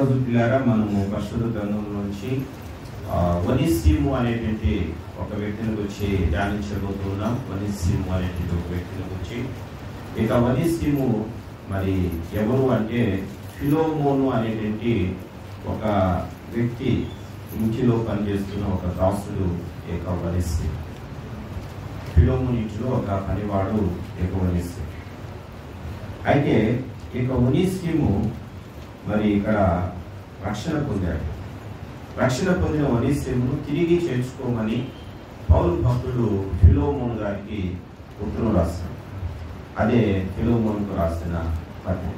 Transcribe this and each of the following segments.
ఈరోజు పిల్లారా మనము పరిశుద్ధ గ్రంథం నుంచి ఆ, వనిస్సీము అనేటువంటి ఒక వ్యక్తిని గురించి ధ్యానించబోతున్నాం వనిస్సీము అనేటువంటి ఒక వ్యక్తిని గురించి ఇక వనిస్సీము మరి ఎవరు అంటే ఫిలోమోను అనేటువంటి ఒక వ్యక్తి ఇంటిలో పనిచేస్తున్న ఒక దాసుడు ఏక వనిస్సి ఫిలోమోన్ ఇంటిలో ఒక పనివాడు ఏక వనిస్సి అయితే ఇక ఒనీసిము మరి ఇక్కడ రక్షణ పొందాడు రక్షణ పొందిన ఒనీసిమును తిరిగి చేర్చుకోమని పౌరు భక్తుడు ఫిలోమోన్ గారికి ఉత్తరం రాస్తాడు అదే ఫిలోమోన్కు రాసిన పత్రిక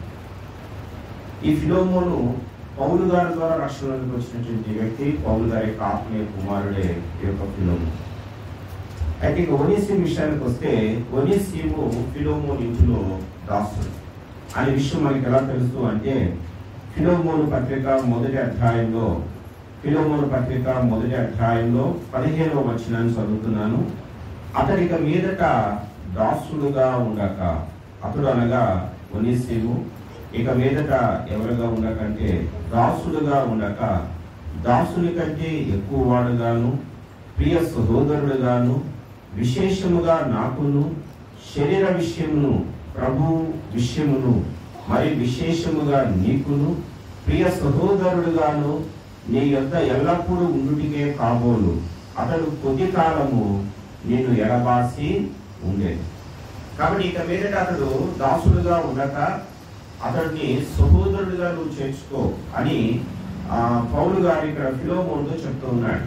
ఈ ఫిలోమోను పౌలు గారి ద్వారా రక్షణలోకి వచ్చినటువంటి వ్యక్తి పౌలు గారి యొక్క ఆత్మీయ కుమారుడే ఈ యొక్క ఫిలోమోన్ అయితే ఇక ఒనీసిం విషయానికి వస్తే ఒనీసిము ఫిలోమోన్ ఇంటిలో దాసుడు అనే విషయం మనకి ఎలా తెలుసు అంటే ఫిలోమోను పత్రిక మొదటి అధ్యాయంలో ఫిలోమోను పత్రిక మొదటి అధ్యాయంలో పదిహేనవ వచనాన్ని చదువుతున్నాను అతడిక మీదట దాసుడుగా ఉండక అతడు అనగా ఒనీసిము ఇక మీదట ఎవరుగా ఉండకంటే దాసుడుగా ఉండక దాసుని కంటే ఎక్కువ వాడుగాను ప్రియ సహోదరుడుగాను విశేషముగా నాకును శరీర విషయమును ప్రభు విషయమును మరి విశేషముగా నీకును ప్రియ సహోదరుడుగాను నీ యొద్ద ఎల్లప్పుడూ ఉండుటికే కాబోలు అతడు కొద్ది కాలము నేను ఎడబాసి ఉండేది కాబట్టి ఇక మీదట అతడు దాసుడుగా ఉండక అతడిని సహోదరుడిగా నువ్వు చేర్చుకో అని ఆ, పౌలు గారు ఇక్కడ ఫిలోమోన్తో చెప్తూ ఉన్నాడు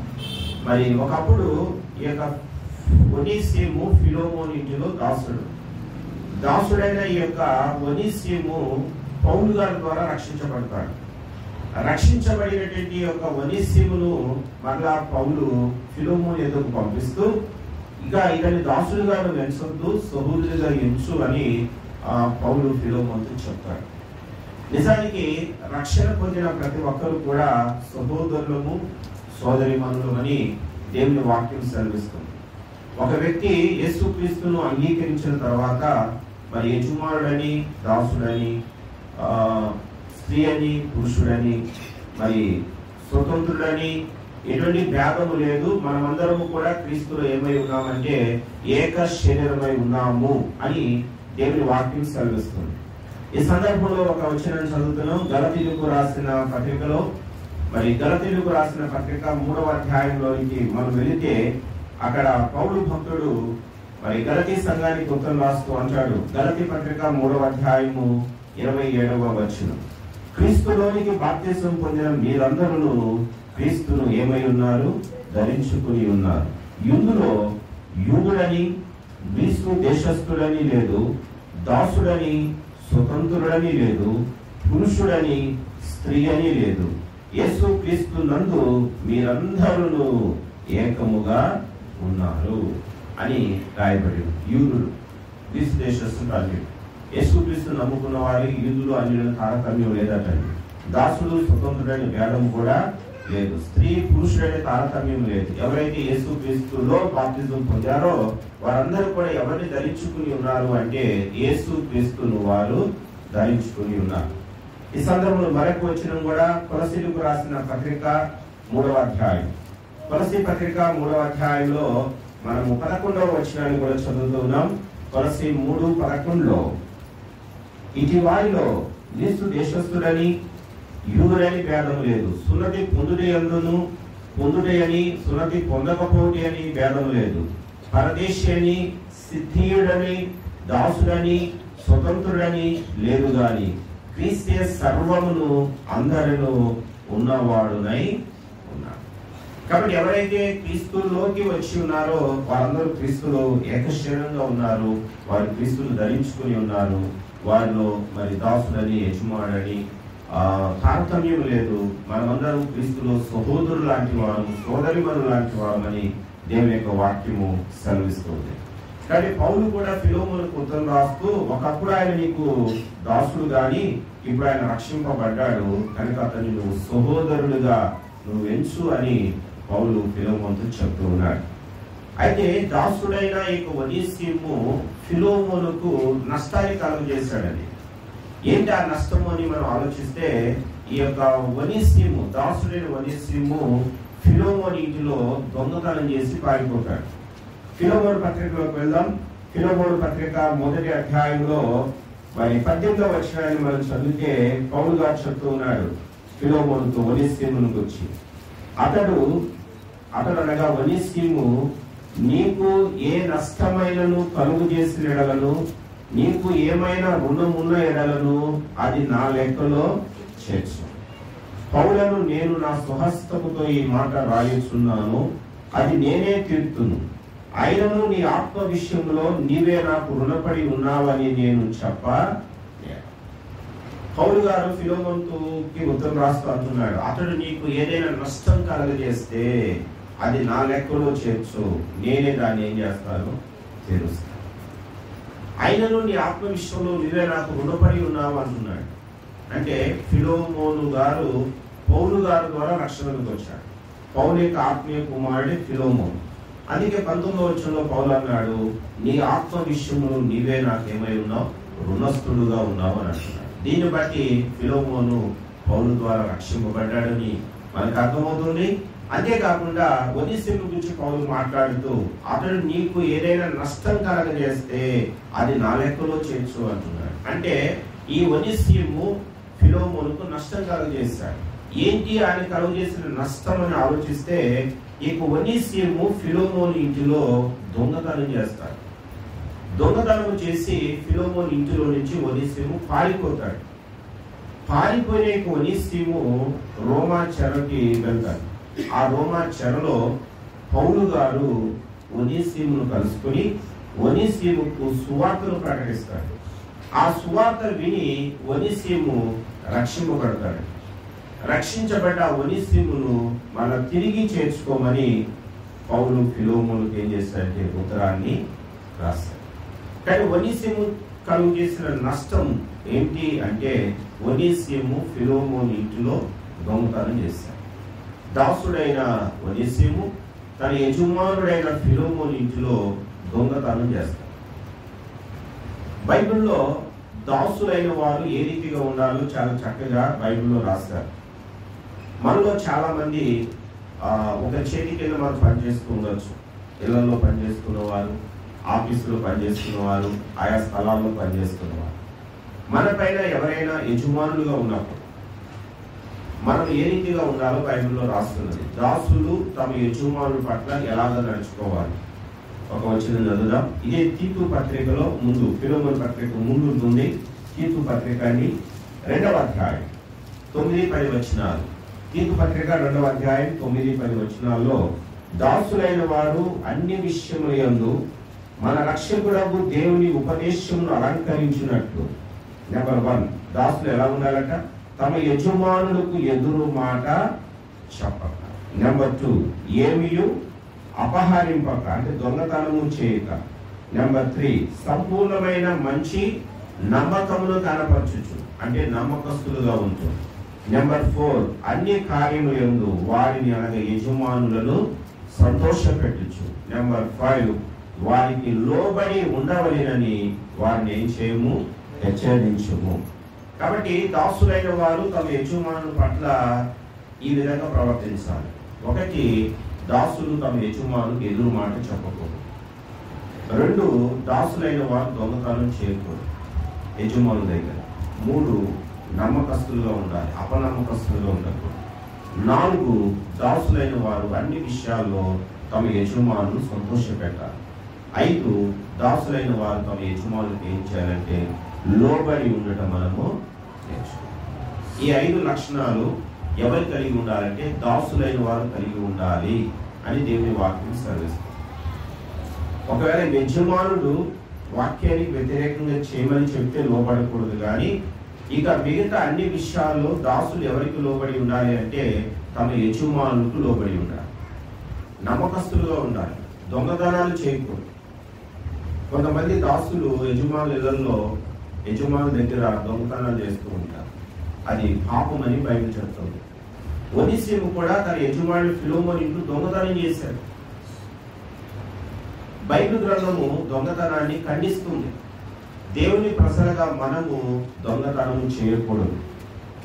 మరి ఒకప్పుడు ఈ యొక్క ఒనీసీము ఫిలోమోన్ ఇంటిలో దాసుడు దాసుడైన ఈ యొక్క ఒనీసీము పౌలు గారి ద్వారా రక్షించబడతాడు రక్షించబడినటువంటి ఈ యొక్క ఒనీసీమును మరలా పౌలు ఫిలోమోన్ ఎదుగు పంపిస్తూ ఇక ఇతని దాసుడుగా నువ్వు ఎంచొద్దు సహోదరుడిగా ఎంచు అని ఆ, పౌలు ఫిలోమోన్తో చెప్తాడు నిజానికి రక్షణ పొందిన ప్రతి ఒక్కరు కూడా సహోదరులము సోదరిమణులు అని దేవుని వాక్యం సెలవిస్తుంది ఒక వ్యక్తి యేసుక్రీస్తును అంగీకరించిన తర్వాత మరి యజమానుడని దాసుడని ఆ, స్త్రీ అని పురుషుడని మరి స్వతంత్రుడని ఎటువంటి భేదము లేదు మనమందరము కూడా క్రీస్తులో ఏమై ఉన్నామంటే ఏక శరీరమై ఉన్నాము అని దేవుని వాక్యం సెలవిస్తుంది ఈ సందర్భంలో ఒక వచనం చదువుతున్నాం గలతీలకు రాసిన పత్రికలో మరి గలతీలకు రాసిన పత్రిక మూడవ అధ్యాయంలోనికి మనం వెళితే అక్కడ పౌలు భక్తుడు మరి గలతీ సంఘానికి ఉత్తరం రాస్తూ అంటాడు గలతీ పత్రిక మూడవ అధ్యాయము ఇరవై ఏడవ వచనం క్రీస్తులోనికి బాప్తిసం పొందిన మీరందరూ క్రీస్తును ఏమై ఉన్నారు ధరించుకుని ఉన్నారు ఇందులో యూదుడని గ్రీస్తు దేశస్థుడని లేదు దాసుడని స్వతంత్రుడని లేదు పురుషుడని స్త్రీ అని లేదు యేసు క్రీస్తు నందు మీరందరూ ఏకముగా ఉన్నారు అని రాయబడి యూదులు క్రీస్తు దేశస్థుడు అన్యుడు యేసు క్రీస్తు నమ్ముకున్న వారి యూదులు అన్యులను తారతమ్యం లేదటండి దాసుడు స్వతంత్రుడని భేదం కూడా లేదు స్త్రీ పురుషుడనే తారతమ్యం లేదు ఎవరైతే యేసు క్రీస్తులో బాప్తిజం పొందారో వారందరూ కూడా ఎవరిని ధరించుకుని ఉన్నారు అంటే యేసు క్రీస్తును వారు ధరించుకుని ఉన్నారు ఈ సందర్భంలో మరొక వచ్చిన కూడా కొలసీలకు రాసిన పత్రిక మూడవ అధ్యాయం కొలసి పత్రిక మూడవ అధ్యాయంలో మనము పదకొండవ వచనాన్ని కూడా చదువుతున్నాం కొలసి మూడు పదకొండులో ఇటు వారిలో క్రీస్తు దేశస్థుడని యూదుడని భేదం లేదు సున్నతి పొందుడే అందును పొందుడే అని సున్నతి పొందకపోతే అని భేదం లేదు పరదేశి అని సిద్ధీయుడని దాసుడని స్వతంత్రుడని లేదు గాని క్రీస్తే సర్వమును అందరిలో ఉన్నవాడునై ఉన్నాడు కాబట్టి ఎవరైతే క్రీస్తులోకి వచ్చి ఉన్నారో వారందరూ క్రీస్తులో ఏకశరీరంగా ఉన్నారు వారు క్రీస్తును ధరించుకుని ఉన్నారు వారిలో మరి దాసుడని యజమాడని ఆ, తారతమ్యం లేదు మనమందరం క్రీస్తులో సహోదరులు లాంటి వారు సోదరిమను లాంటి వారమని దేవుని యొక్క వాక్యము సెలవిస్తుంది కానీ పౌలు కూడా ఫిలోములకు ఉత్తరం రాస్తూ ఒకప్పుడు ఆయన నీకు దాసుడు గాని ఇప్పుడు ఆయన రక్షింపబడ్డాడు కనుక అతన్ని నువ్వు సహోదరుడుగా నువ్వు ఎంచు అని పౌలు ఫిలోమోన్తో చెప్తూ ఉన్నాడు అయితే దాసుడైన ఈ యొక్క వనీసీము ఫిలోమోనుకు నష్టాన్ని కలుగజేశాడని ఏంటి ఆ నష్టము అని మనం ఆలోచిస్తే ఈ యొక్క వనిస్యము దాసుడైన వనిస్యము ఫిలోమోని ఇంటిలో దొంగతనం చేసి పారిపోతాడు ఫిలోమోన్ పత్రికలోకి వెళ్దాం ఫిలోమోన్ పత్రిక మొదటి అధ్యాయంలో మరి పద్దెనిమిదవ వచనాన్ని మనం చదివితే పౌలు గారు చెప్తూ ఉన్నాడు ఫిలోమోనుతో వనిస్యమును గురించి అతడు అతడు అనగా వనిస్యము నీకు ఏ నష్టమైనను కలుగు చేసిన ఎడలను నీకు ఏమైనా రుణమున్న ఎడలను అది నా లెక్కలో చేర్చు పౌలను నేను నా స్వహస్తముతో ఈ మాట రాయిస్తున్నాను అది నేనే తీర్తును అయినను నీ ఆత్మ విషయంలో నీవే నాకు రుణపడి ఉన్నావని నేను చెప్ప పౌలు గారు ఫిలోమంతుకి ఉత్తరం రాస్తూ అంటున్నాడు అతడు నీకు ఏదైనా నష్టం కలగజేస్తే అది నా లెక్కలో చేర్చు నేనే దాన్ని ఏం చేస్తాను తీరుస్తాను అయినను నీ ఆత్మ విషయంలో నీవే నాకు రుణపడి ఉన్నావు అంటున్నాడు అంటే ఫిలోమోను గారు పౌలు గారు ద్వారా రక్షణకు వచ్చాడు పౌలు యొక్క ఆత్మీయ కుమారుడే ఫిలోమోను అందుకే పంతొమ్మిదో వచ్చంలో పౌలు అన్నాడు నీ ఆత్మ విషయంలో నీవే నాకేమై ఉన్నావు రుణస్థుడుగా ఉన్నావు అని అంటున్నాడు దీన్ని బట్టి ఫిలోమోను పౌలు ద్వారా రక్షింపబడ్డాడని మనకు అర్థమవుతుంది అంతేకాకుండా ఒనిసిము గురించి పౌలు మాట్లాడుతూ అతడు నీకు ఏదైనా నష్టం కలగజేస్తే అది నా లెక్కలో చేర్చు అంటున్నాడు అంటే ఈ ఒనిసిము ఫిలోమోనుకు నష్టం కలుగజేశాడు ఏంటి ఆయన కలుగజేసిన నష్టం అని ఆలోచిస్తే ఇక ఒనిసిము ఫిలోమోన్ ఇంటిలో దొంగతనం చేస్తాడు దొంగతనం చేసి ఫిలోమోన్ ఇంటిలో నుంచి ఒనిసిము పారిపోతాడు పారిపోయిన ఒనిసిము రోమా చెరకి వెళ్తాడు ఆ రోమా చెరలో పౌలు గారు ఒనిసీమును కలుసుకుని ఒనిసీముకు సువార్తను ప్రకటిస్తాడు ఆ సువార్త విని ఒనిసీము రక్షింపబడతాడు రక్షించబడ్డ ఒనిసీమును మన తిరిగి చేర్చుకోమని పౌలు ఫిలోములకు ఏం చేస్తాడంటే ఉత్తరాన్ని రాస్తాడు కానీ ఒనిసీము కలుగు చేసిన నష్టం ఏంటి అంటే ఒనిసీము ఫిలోమోని ఇంటిలో దొంగతనం చేశాడు దాసుడైన వనిస్యము తన యజమానుడైన ఫిలోమోని ఇంటిలో దొంగతనం చేస్తాడు బైబిల్లో దాసులైన వారు ఏ రీతిగా ఉండాలో చాలా చక్కగా బైబిల్లో రాస్తారు మనలో చాలా మంది ఆ, ఒక చేతి కింద మనం పనిచేస్తూ ఉండొచ్చు ఇళ్లలో పనిచేస్తున్న వారు ఆఫీసులో పనిచేస్తున్న వారు ఆయా స్థలాల్లో పనిచేస్తున్న వారు మన పైన ఎవరైనా యజమానులుగా ఉన్నప్పుడు మనం ఏ రీతిగా ఉండాలో బైబిల్లో రాస్తున్నది దాసులు తమ యజమానుల పట్ల ఎలాగ నడుచుకోవాలి ఒక వచ్చిన చదువుదాం ఇదే తీతు పత్రికలో ముందు ఫిలోమన్ పత్రిక ముందు ఉంటుంది తీతు పత్రికని రెండవ అధ్యాయం తొమ్మిది పది వచనాలు తీతు పత్రిక రెండవ అధ్యాయం తొమ్మిది పది వచనాల్లో దాసులైన వారు అన్ని విషయముల యందు మన రక్షకుడకు దేవుని ఉపదేశమును అలంకరించినట్లు నెంబర్ వన్ దాసులు ఎలా ఉండాలట తమ యజమానులకు ఎదురు మాట చెప్పక నెంబర్ టూ ఏమియు అపహరింపక అంటే దొంగతనము చేయక నెంబర్ త్రీ సంపూర్ణమైన మంచి నమ్మకమును కనపరచుచు అంటే నమ్మకస్తులుగా ఉంటుంది నెంబర్ ఫోర్ అన్ని కార్యములు ఎందు వారిని అనగా యజమానులను సంతోషపెట్టుచు నెంబర్ ఫైవ్ వారికి లోబడి ఉండవలేనని వారిని ఏం చేయము హెచ్చరించుము కాబట్టి దాసులైన వారు తమ యజమానుల పట్ల ఈ విధంగా ప్రవర్తించాలి ఒకటి దాసులు తమ యజమానులకు ఎదురు మాట చెప్పకూడదు రెండు దాసులైన వారు దొంగతనం చేయకూడదు యజమానుల దగ్గర మూడు నమ్మకస్తులుగా ఉండాలి అపనమ్మకస్తులుగా ఉండకూడదు నాలుగు దాసులైన వారు అన్ని విషయాల్లో తమ యజమానులు సంతోషపెట్టాలి ఐదు దాసులైన వారు తమ యజమానులకు ఏం చేయాలంటే లోబడి ఉండటం మనము నేర్చుకోవాలి ఈ ఐదు లక్షణాలు ఎవరు కలిగి ఉండాలంటే దాసులైన వారు కలిగి ఉండాలి అని దేవుని వాక్యం సెలవిస్తుంది ఒకవేళ యజమానుడు వాక్యానికి వ్యతిరేకంగా చేయమని చెప్తే లోబడకూడదు కానీ ఇక మిగతా అన్ని విషయాల్లో దాసులు ఎవరికి లోబడి ఉండాలి అంటే తమ యజమానులకు లోబడి ఉండాలి నమ్మకస్తులుగా ఉండాలి దొంగతనాలు చేయకూడదు కొంతమంది దాసులు యజమానుల ఇళ్లలో యజమానుల దగ్గర దొంగతనాలు చేస్తూ ఉంటారు అది పాపం అని బైబిల్ చెప్తుంది ఒనిసీము కూడా తన యజమాని ఫిలోమోని ఇంట్లో దొంగతనం చేశాడు బైబిల్ గ్రంథము దొంగతనాన్ని ఖండిస్తుంది దేవుని ప్రసరగా మనము దొంగతనము చేయకూడదు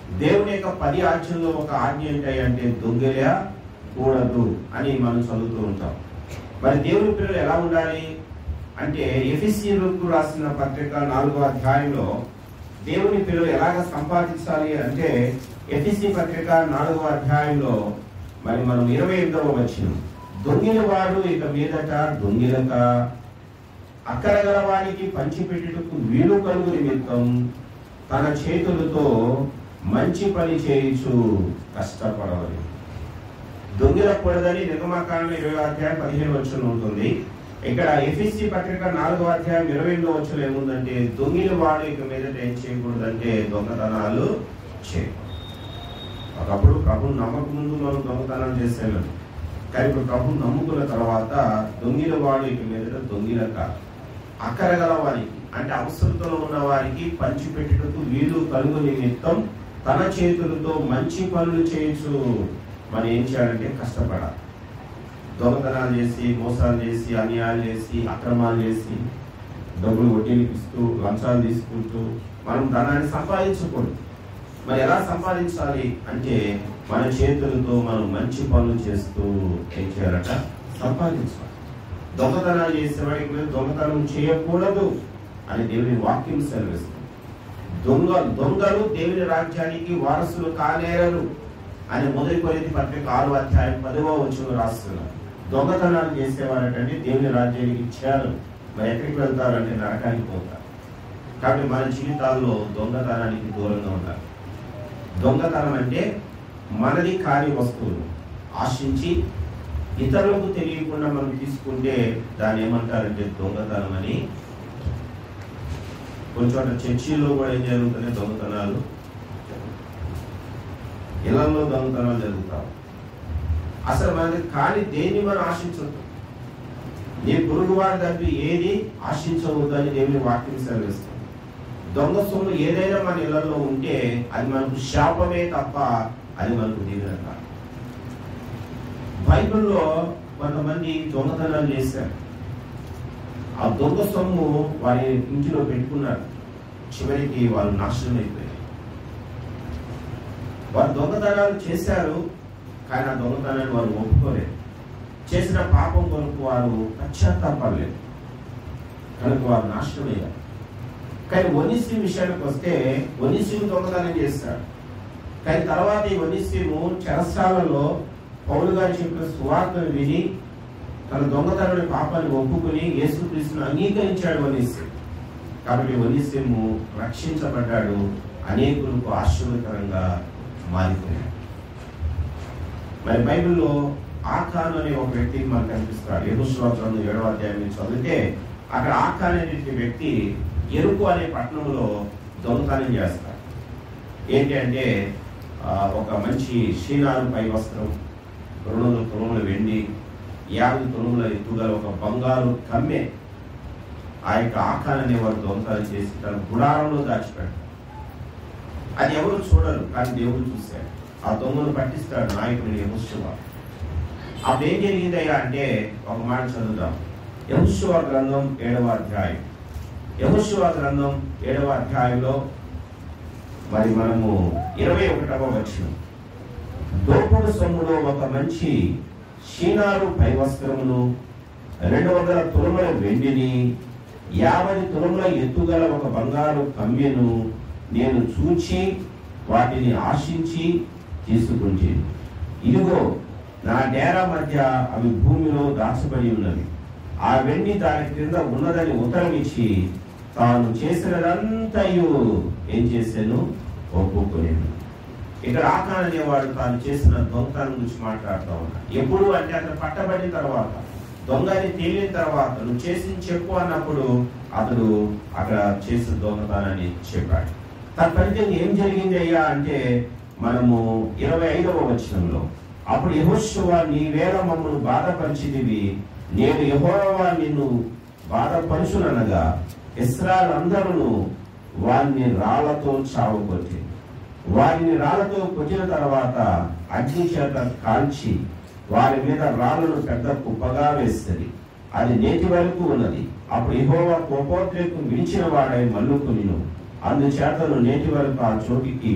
దేవుని యొక్క పది ఆజ్ఞల్లో ఒక ఆజ్ఞ ఏంటంటే దొంగల కూడదు అని మనం చదువుతూ ఉంటాం మరి దేవుని పిల్లలు ఎలా ఉండాలి అంటే ఎఫిసిలకు రాసిన పత్రిక నాలుగో అధ్యాయంలో దేవుని పిల్లలు ఎలాగ సంపాదించాలి అంటే ఎఫిసి పత్రిక నాలుగో అధ్యాయంలో మరి మనం ఇరవై ఎనిమిదవ వచ్చిన దొంగిల వాడు ఇక మీదట దొంగిలక అక్కడ గల వారికి పంచిపెట్టుటకు వీలు కలుగు నిమిత్తం తన చేతులతో మంచి పని చేయించు కష్టపడవాలి దొంగిలకూడదని నిర్గమాకాండం ఇరవై అధ్యాయం పదిహేను వచ్చిన ఉంటుంది ఇక్కడ ఎఫ్ఎస్సి పత్రిక నాలుగో అధ్యాయం ఇరవై ఎనిమిదో వచ్చిన ఏముందంటే దొంగిల వాడు ఇక మీదట ఏం చేయకూడదంటే దొంగతనాలు చేయకూడదు ఒకప్పుడు ప్రభు నమ్మక ముందు మనం దొంగతనం చేసేవాళ్ళం కానీ ఇప్పుడు ప్రభు నమ్ముకున్న తర్వాత దొంగిల వాడు ఇక మీదట దొంగిలక అక్కరగల వారికి అంటే అవసరతలో ఉన్న వారికి పంచిపెట్టుటకు వీలు కలుగు నిమిత్తం తన చేతులతో మంచి పనులు చేయొచ్చు మనం ఏం చేయాలంటే కష్టపడాలి దొంగతనాలు చేసి మోసాలు చేసి అన్యాయాలు చేసి అక్రమాలు చేసి డబ్బులు వడ్డీలకు ఇస్తూ లంచాలు తీసుకుంటూ మనం ధనాన్ని సంపాదించకూడదు మరి ఎలా సంపాదించాలి అంటే మన చేతులతో మనం మంచి పనులు చేస్తూ ఏం చేయాలట సంపాదించాలి దొంగతనాలు చేసేవాడికి మీద దొంగతనం చేయకూడదు అని దేవుని వాక్యం సెలవిస్తుంది దొంగ దొంగలు దేవుని రాజ్యానికి వారసులు కాలేరరు అని మొదటి కొరింథీ పత్రిక ఆరు అధ్యాయం పదవ వచ్చిన రాస్తున్నారు దొంగతనాలు చేసేవారటండి దేవుని రాజ్యానికి ఇచ్చారు మరి ఎక్కడికి వెళ్తారంటే నరకానికి పోతారు కాబట్టి మన జీవితాల్లో దొంగతనానికి దూరంగా ఉండాలి దొంగతనం అంటే మనది కాని వస్తువులు ఆశించి ఇతరులకు తెలియకుండా మనం తీసుకుంటే దాన్ని ఏమంటారంటే దొంగతనం అని కొంచెం చర్చిలో కూడా ఏం జరుగుతున్నాయి దొంగతనాలు ఇళ్లలో దొంగతనాలు జరుగుతావు అసలు మనకి కాని దేన్ని మనం ఆశించవద్దు నీ పొరుగువారి దగ్గర ఏది ఆశించవద్దు అని దేవుని వాక్యం సెలవిస్తుంది దొంగ సొమ్ము ఏదైనా మన ఇళ్లలో ఉంటే అది మనకు శాపమే తప్ప అది మనకు దీవెన కాదు బైబిల్లో కొంతమంది దొంగతనాలు చేశారు ఆ దొంగ సొమ్ము వారి ఇంటిలో పెట్టుకున్నారు చివరికి వాళ్ళు నాశనం అయిపోయారు వారు దొంగతనాలు చేశారు కానీ ఆ దొంగతనాన్ని వారు ఒప్పుకోలేదు చేసిన పాపం కొరకు వారు పశ్చాత్తాపడలేదు కనుక వారు నాశనమయ్యారు కానీ ఒనిసి విషయానికి వస్తే ఒనిసిము దొంగతనం చేస్తాడు కానీ తర్వాత ఈ ఒనిసిము చెరసాలలో పౌలు గారు చెప్పిన సువార్తను విని తన దొంగతనం పాపాన్ని ఒప్పుకుని యేసుక్రీస్తును అంగీకరించాడు ఒనిసి కాబట్టి ఒనిసిము రక్షించబడ్డాడు అనేకులకు ఆశీర్వదకరంగా మారిపోయాడు మరి బైబిల్లో ఆఖాన్ అనే ఒక వ్యక్తి మనకు కనిపిస్తాడు యహుశ్రోత్రం ఏడవ అధ్యాయం నుంచి చదివితే అక్కడ ఆఖాన్ అనే వ్యక్తి ఎరుకు అనే పట్టణంలో దొంగతనం చేస్తాడు ఏంటి అంటే ఆ, ఒక మంచి శ్రీనారు పై వస్త్రం రెండు వందల తులముల వెండి యాభై తులముల ఎత్తుగల ఒక బంగారు కమ్మె ఆ యొక్క ఆఖాన్ అనేవాడు దొంగతనం చేసి తన గుడారంలో దాచిపెట్టాడు అది ఎవరు చూడరు కానీ దేవుడు చూశాడు ఆ దొంగను పట్టిస్తాడు నాయకుడిని యహోశివ అప్పుడు ఏం జరిగిందయ్యా అంటే ఒక మాట చదువుదాం యహోశివ గ్రంథం ఏడవ అధ్యాయం యహోశివ గ్రంథం ఏడవ అధ్యాయంలో మరి మనము ఇరవై ఒకటవ వచ్చిన దోపుడు సొమ్ములో ఒక మంచి షీనారు పై వస్త్రమును రెండు వందల తులముల వెండిని యాభై తులముల ఎత్తుగల ఒక బంగారు కమ్యను నేను చూచి వాటిని ఆశించి తీసుకుంటే ఇదిగో నా డేరా మధ్య అవి భూమిలో దాచబడి ఉన్నవి ఆ వెండి దాని క్రింద ఉన్నదని ఉత్తరం ఇచ్చి తాను చేసినదంతయు ఏం చేశాను ఒప్పుకోలేదు ఇక్కడ ఆకాన్ అనేవాడు తాను చేసిన దొంగతనం గురించి మాట్లాడుతూ ఉన్నాడు ఎప్పుడు అంటే అతను పట్టబడిన తర్వాత దొంగని తేలిన తర్వాత నువ్వు చేసింది చెప్పు అన్నప్పుడు అతడు అక్కడ చేసిన దొంగతనాన్ని చెప్పాడు తన ఫలితంగా ఏం జరిగింది అయ్యా అంటే మనము ఇరవై ఐదవ వచనంలో అప్పుడు యహోశివ నీ వేళ మమ్మల్ని బాధపరిచిదివి నేను యహోవా నిన్ను బాధపరుచుననగా ఇస్రాయల్ అందరూ వారిని రాళ్లతో చావగొట్టి వారిని రాళ్లతో కొట్టిన తర్వాత అగ్ని చేత కాల్చి వారి మీద రాళ్లను పెద్ద కుప్పగా వేస్తుంది అది నేటి వరకు ఉన్నది అప్పుడు యెహోవా కోపోద్రేకం విడిచిన వాడై మల్లుకునిను అందుచేతను నేటి వరకు ఆ చోటికి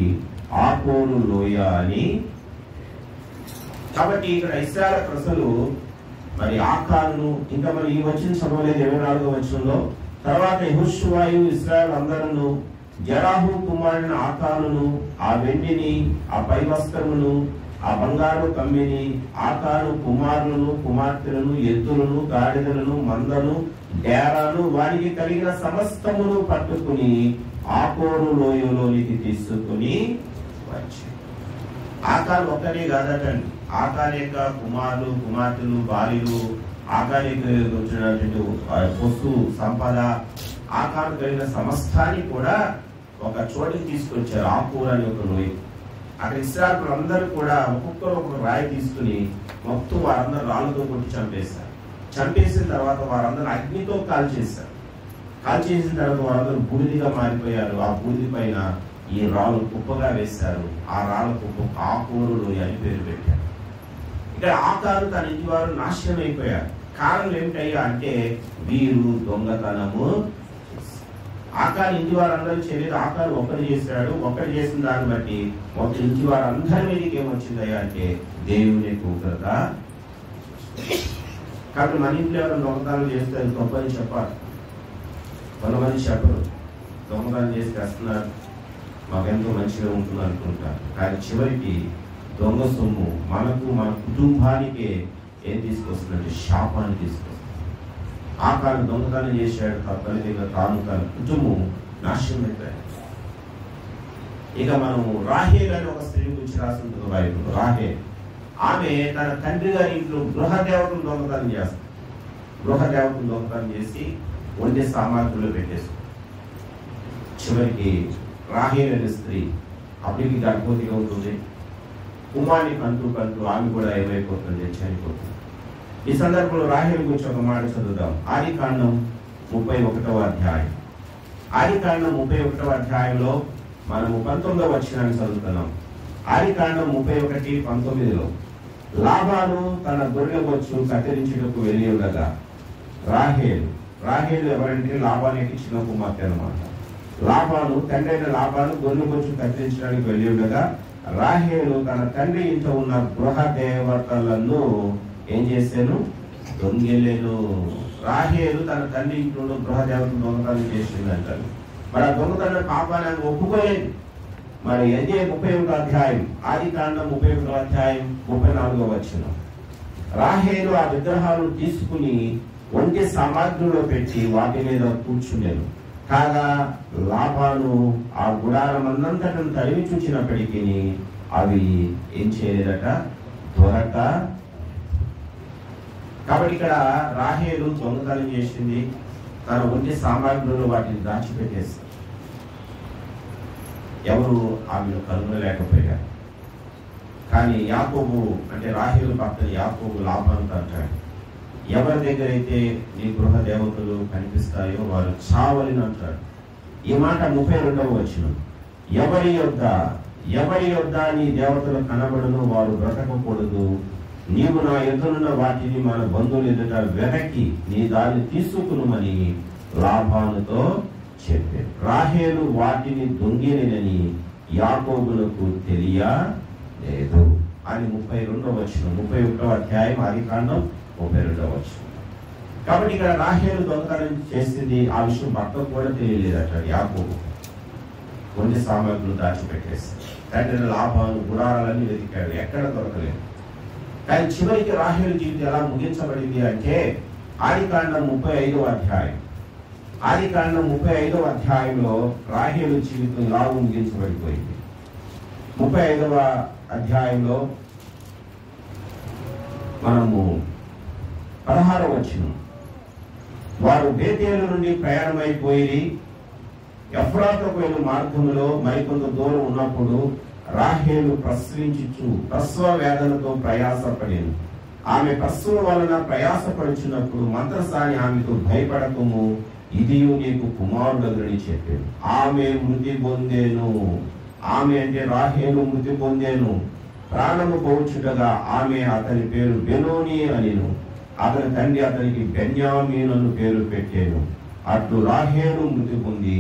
ఆకోరు లోయ అని కాబట్టి ఇక్కడ ఇస్రాయల్ ప్రజలు మరి ఆకారును ఇంకా మరి ఈ వచ్చిన చదవలేదు ఇరవై నాలుగో వచనంలో తర్వాత యెహోషువాయు ఇస్రాయల్ అందరూ జరాహు కుమారుని ఆకారును ఆ వెండిని ఆ పై వస్త్రమును ఆ బంగారు కమ్మిని ఆకారు కుమారులను కుమార్తెలను ఎద్దులను గాడిదలను మందను డేరాను వారికి కలిగిన సమస్తమును పట్టుకుని ఆకోరు లోయలోనికి తీసుకుని వచ్చి ఆకారు ఒక్కరే కాదటండి ఆకార్ యొక్క కుమారులు కుమార్తెలు భార్యలు ఆకారికి వచ్చినటువంటి ఆ పొస్తు సంపద ఆకారం కలిగిన సమస్తాన్ని కూడా ఒక చోటికి తీసుకొచ్చారు ఆకూర అని ఒక లోయ అక్కడ ఇస్రాకులు అందరూ కూడా ఒక్కొక్కరు ఒక్కొక్క రాయి తీసుకుని మొత్తం వారందరూ రాళ్ళతో కొట్టి చంపేశారు చంపేసిన తర్వాత వారందరూ అగ్నితో కాల్చేశారు కాల్చేసిన తర్వాత వారందరూ బూడిదిగా మారిపోయారు ఆ బూడిది పైన ఈ రాళ్ళు కుప్పగా వేశారు ఆ రాళ్ళ కుప్ప ఆకూరులు అని పేరు పెట్టారు ఇక్కడ ఆకారు తన ఇంటి వారు నాశనం అయిపోయారు కారణం ఏమిటయ్యా అంటే వీరు దొంగతనము ఆకారు ఇంటి వారందరూ చేయలేదు ఆకారు ఒకటి చేశాడు ఒకటి చేసిన దాన్ని బట్టి మొత్తం ఇంటి వారందరి మీదకి ఏమొచ్చిందయ్యా అంటే దేవుని ఉగ్రత కాబట్టి మన ఇంట్లో ఎవరైనా దొంగతనం చేస్తే అది తప్పని చెప్పాలి కొంతమంది చెప్పరు దొంగతనం చేసి తెస్తున్నారు మాకెంతో మంచిగా ఉంటుంది అనుకుంటారు కానీ చివరికి దొంగ సొమ్ము మనకు మన కుటుంబానికే ఏం తీసుకొస్తుందంటే శాపాన్ని తీసుకొస్తుంది ఆ కాలం దొంగతనం చేశాడు తన తల్లి దగ్గర తాను తన కుటుంబం నాశనం అయిపోయాడు ఇక మనం రాహేల్ అని ఒక స్త్రీ గురించి రాసి ఉంటుంది బైబిల్ రాహేల్ ఆమె తన తండ్రి గారి ఇంట్లో గృహ దేవతను దొంగతనం చేస్తుంది గృహ దేవతను దొంగతనం చేసి వండే సామాగ్రిలో పెట్టేస్తుంది చివరికి రాహేల్ అనే స్త్రీ అప్పటికి గర్భవతిగా ఉంటుంది కుమార్ని కంటూ కంటూ ఆమె కూడా ఏమైపోతుంది చనిపోతుంది ఈ సందర్భంలో రాహేల్ గురించి ఒక మాట చదువుదాం ఆది కాండం ముప్పై ఒకటవ అధ్యాయం ఆది కాండం ముప్పై ఒకటవ అధ్యాయంలో మనము పంతొమ్మిదవ వచ్చినాన్ని చదువుతున్నాం ఆది కాండం ముప్పై ఒకటి పంతొమ్మిదిలో లాభాను తన గొర్రెల బొచ్చు కత్తిరించుటకు వెళ్ళి ఉండగా రాహేల్ రాహేల్ ఎవరంటే లాభానికి చిన్న కుమార్తె అనమాట లాభాను తండ్రి అయిన లాభాను గొర్రెల బొచ్చు కత్తిరించడానికి వెళ్ళి ఉండగా రాహేలు తన తండ్రి ఇంట ఉన్న గృహ దేవతలను ఏం చేశాను దొంగిలేను రాహేలు తన తండ్రి ఇంట్లో ఉన్న గృహ దేవతను దొంగతనం చేసింది అంటారు మరి ఆ దొంగతనం పాపాన్ని ఆమె ఒప్పుకోలేదు మరి అదే ముప్పై ఒకటో అధ్యాయం ఆది కాండం ముప్పై ఒకటో అధ్యాయం ముప్పై నాలుగో వచ్చిన రాహేలు ఆ విగ్రహాలను తీసుకుని ఒంటి సామాగ్రిలో పెట్టి వాటి మీద కూర్చునేను కాగా లాభాను ఆ గుడారం అన్నంతటను తరిమి చూచినప్పటికీ అవి ఏం చేయలేదట దొరక కాబట్టి ఇక్కడ రాహేలు దొంగతనం చేసింది తన ఒంటి సామాగ్రిలో వాటిని దాచిపెట్టేసింది ఎవరు ఆమెను కనుగొనలేకపోయారు కానీ యాకోబు అంటే రాహేలు భక్త యాకోబు లాభాంతో అంటాడు ఎవరి దగ్గర అయితే నీ గృహ దేవతలు కనిపిస్తాయో వారు చావలిని అంటాడు ఈ మాట ముప్పై రెండవ వచ్చిన ఎవరి యొద్ద ఎవరి యొద్ద నీ దేవతలు కనబడును వారు బ్రతకకూడదు నీవు నా ఎదురున్న వాటిని మన బంధువులు ఎదుట వెనక్కి నీ దాన్ని తీసుకునుమని లాభానుతో చెప్పారు రాహేలు వాటిని దొంగిలినని యాకోబులకు తెలియలేదు అని ముప్పై రెండవ వచ్చిన ముప్పై ఒకటో అధ్యాయం ఆది కాండం ముప్పై రెండవ వచ్చిన కాబట్టి ఇక్కడ రాహేలు దొంగతనం చేసింది ఆ విషయం భర్తకు కూడా తెలియలేదట యాకోబు కొన్ని సామాగ్రులు దాచిపెట్టేసి తండ్రి లాభాలు గుడారాలన్నీ వెతికాడు ఎక్కడ దొరకలేదు కానీ చివరికి రాహేలు జీవితం ఎలా ముగించబడింది అంటే ఆదికాండం ముప్పై ఐదవ అధ్యాయం ఆదికాండం ముప్పై ఐదవ అధ్యాయంలో రాహేలు జీవితం ఎలా ముగించబడిపోయింది ముప్పై ఐదవ అధ్యాయంలో మనము పదహార వచ్చిన వారు బేతేలు నుండి ప్రయాణమైపోయి ఎఫ్రాతకు వెళ్ళిన మార్గంలో మరికొంత దూరం ఉన్నప్పుడు రాహేలు ప్రసవించుచు ప్రసవ వేదనతో ప్రయాసపడేను ఆమె ప్రసవ వలన ప్రయాసపడుచున్నప్పుడు మంత్రసాని ఆమెతో భయపడకము ఇది నీకు కుమారుడని చెప్పాను ఆమె మృతి పొందేను ఆమె అంటే రాహేలు మృతి పొందేను ప్రాణము పోచుటగా ఆమె అతని పేరు బెనోని అనిను అతని తండ్రి అతనికి బెన్యామీనను పేరు పెట్టాను అట్లు రాహేలు మృతి పొంది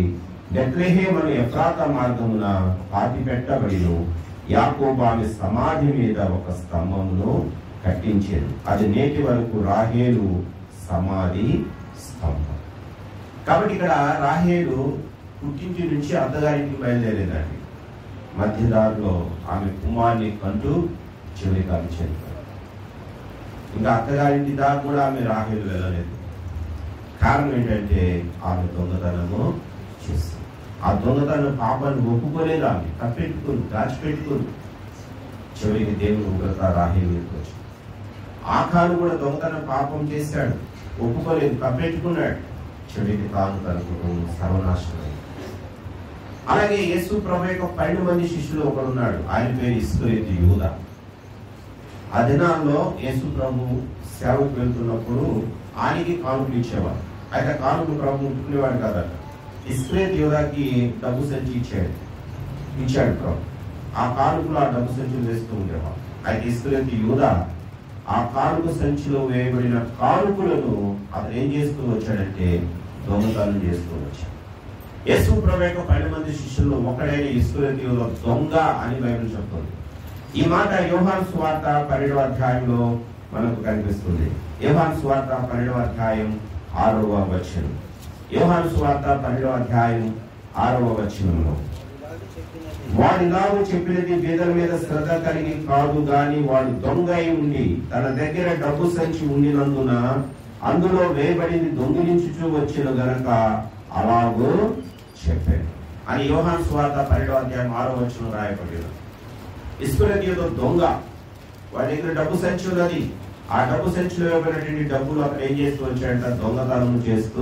బెత్లెహేమను ఎఫ్రాత మార్గమున పాతి పెట్టబడిను యాకోబు ఆమె సమాధి మీద ఒక స్తంభమును కట్టించాను అది నేటి వరకు రాహేలు సమాధి స్తంభం కాబట్టి ఇక్కడ రాహేలు పుట్టింటి నుంచి అత్తగారింటికి బయలుదేరేదండి మధ్యదారిలో ఆమె కుమార్ని కంటూ చివరి కాలు చెందుతారు ఇంకా అత్తగారింటి దాకా కూడా ఆమె రాహేలు వెళ్ళలేదు కారణం ఏంటంటే ఆమె దొంగతనము చేస్తుంది ఆ దొంగతనం పాపాన్ని ఒప్పుకోలేదు ఆమె తప్పెట్టుకుంది దాచిపెట్టుకుంది చివరికి దేవుని ఉగ్రత రాహేలు మీదకి వచ్చింది ఆఖాను కూడా దొంగతన పాపం చేశాడు ఒప్పుకోలేదు తప్పెట్టుకున్నాడు చివరికి తాను తన కుటుంబం సర్వనాశనం అయింది. అలాగే యేసు ప్రభు యొక్క పన్నెండు మంది శిష్యులు ఒకడున్నాడు ఆయన పేరు ఇస్కరేతి యూద ఆ దినాల్లో యేసు ప్రభు సేవకు వెళ్తున్నప్పుడు ఆయనకి కానుకలు ఇచ్చేవాడు అయితే కానుకలు ప్రభు ముట్టుకునేవాడు కాదట ఇస్క్రేత్ యోధాకి డబ్బు సంచి ఇచ్చాడు ఇచ్చాడు ప్రభు ఆ కానుకలు ఆ డబ్బు సంచులు వేస్తూ ఉండేవాడు అయితే ఇస్క్రేత్ యూద ఆ కానుక సంచిలో వేయబడిన కానుకలను అతను ఏం చేస్తూ వచ్చాడంటే దొంగతనం చేస్తూ వచ్చాడు యేసు ప్రభు యొక్క పన్నెండు మంది శిష్యుల్లో ఒకడైన ఇస్క్రేత్ యోధ దొంగ అని బైబిల్ చెప్తుంది ఈ మాట యోహాన్ స్వార్త పన్నెండవ అధ్యాయంలో మనకు కనిపిస్తుంది యోహాన్ స్వార్త పన్నెండవ అధ్యాయం ఆరవ వచనం యోహాన్ స్వార్త పన్నెండవ అధ్యాయం ఆరవ వచనంలో వాడు ఇలాగూ చెప్పినది వేదల మీద శ్రద్ధ కలిగి కాదు గాని వాడు దొంగ అయి ఉండి తన దగ్గర డబ్బు సంచి ఉండినందున అందులో వేయబడింది దొంగిలించుచూ వచ్చిన గనక అలాగూ చెప్పాడు అని యోహాన్ స్వార్త పన్నెండవ అధ్యాయం ఆరో వచనం రాయబడింది ఇస్కులకి ఏదో దొంగ వాడి దగ్గర డబ్బు సంచి ఉన్నది ఆ డబ్బు సంచిలో ఇవ్వబడినటువంటి డబ్బులు అక్కడ ఏం చేస్తూ వచ్చాడంట దొంగతనం చేస్తూ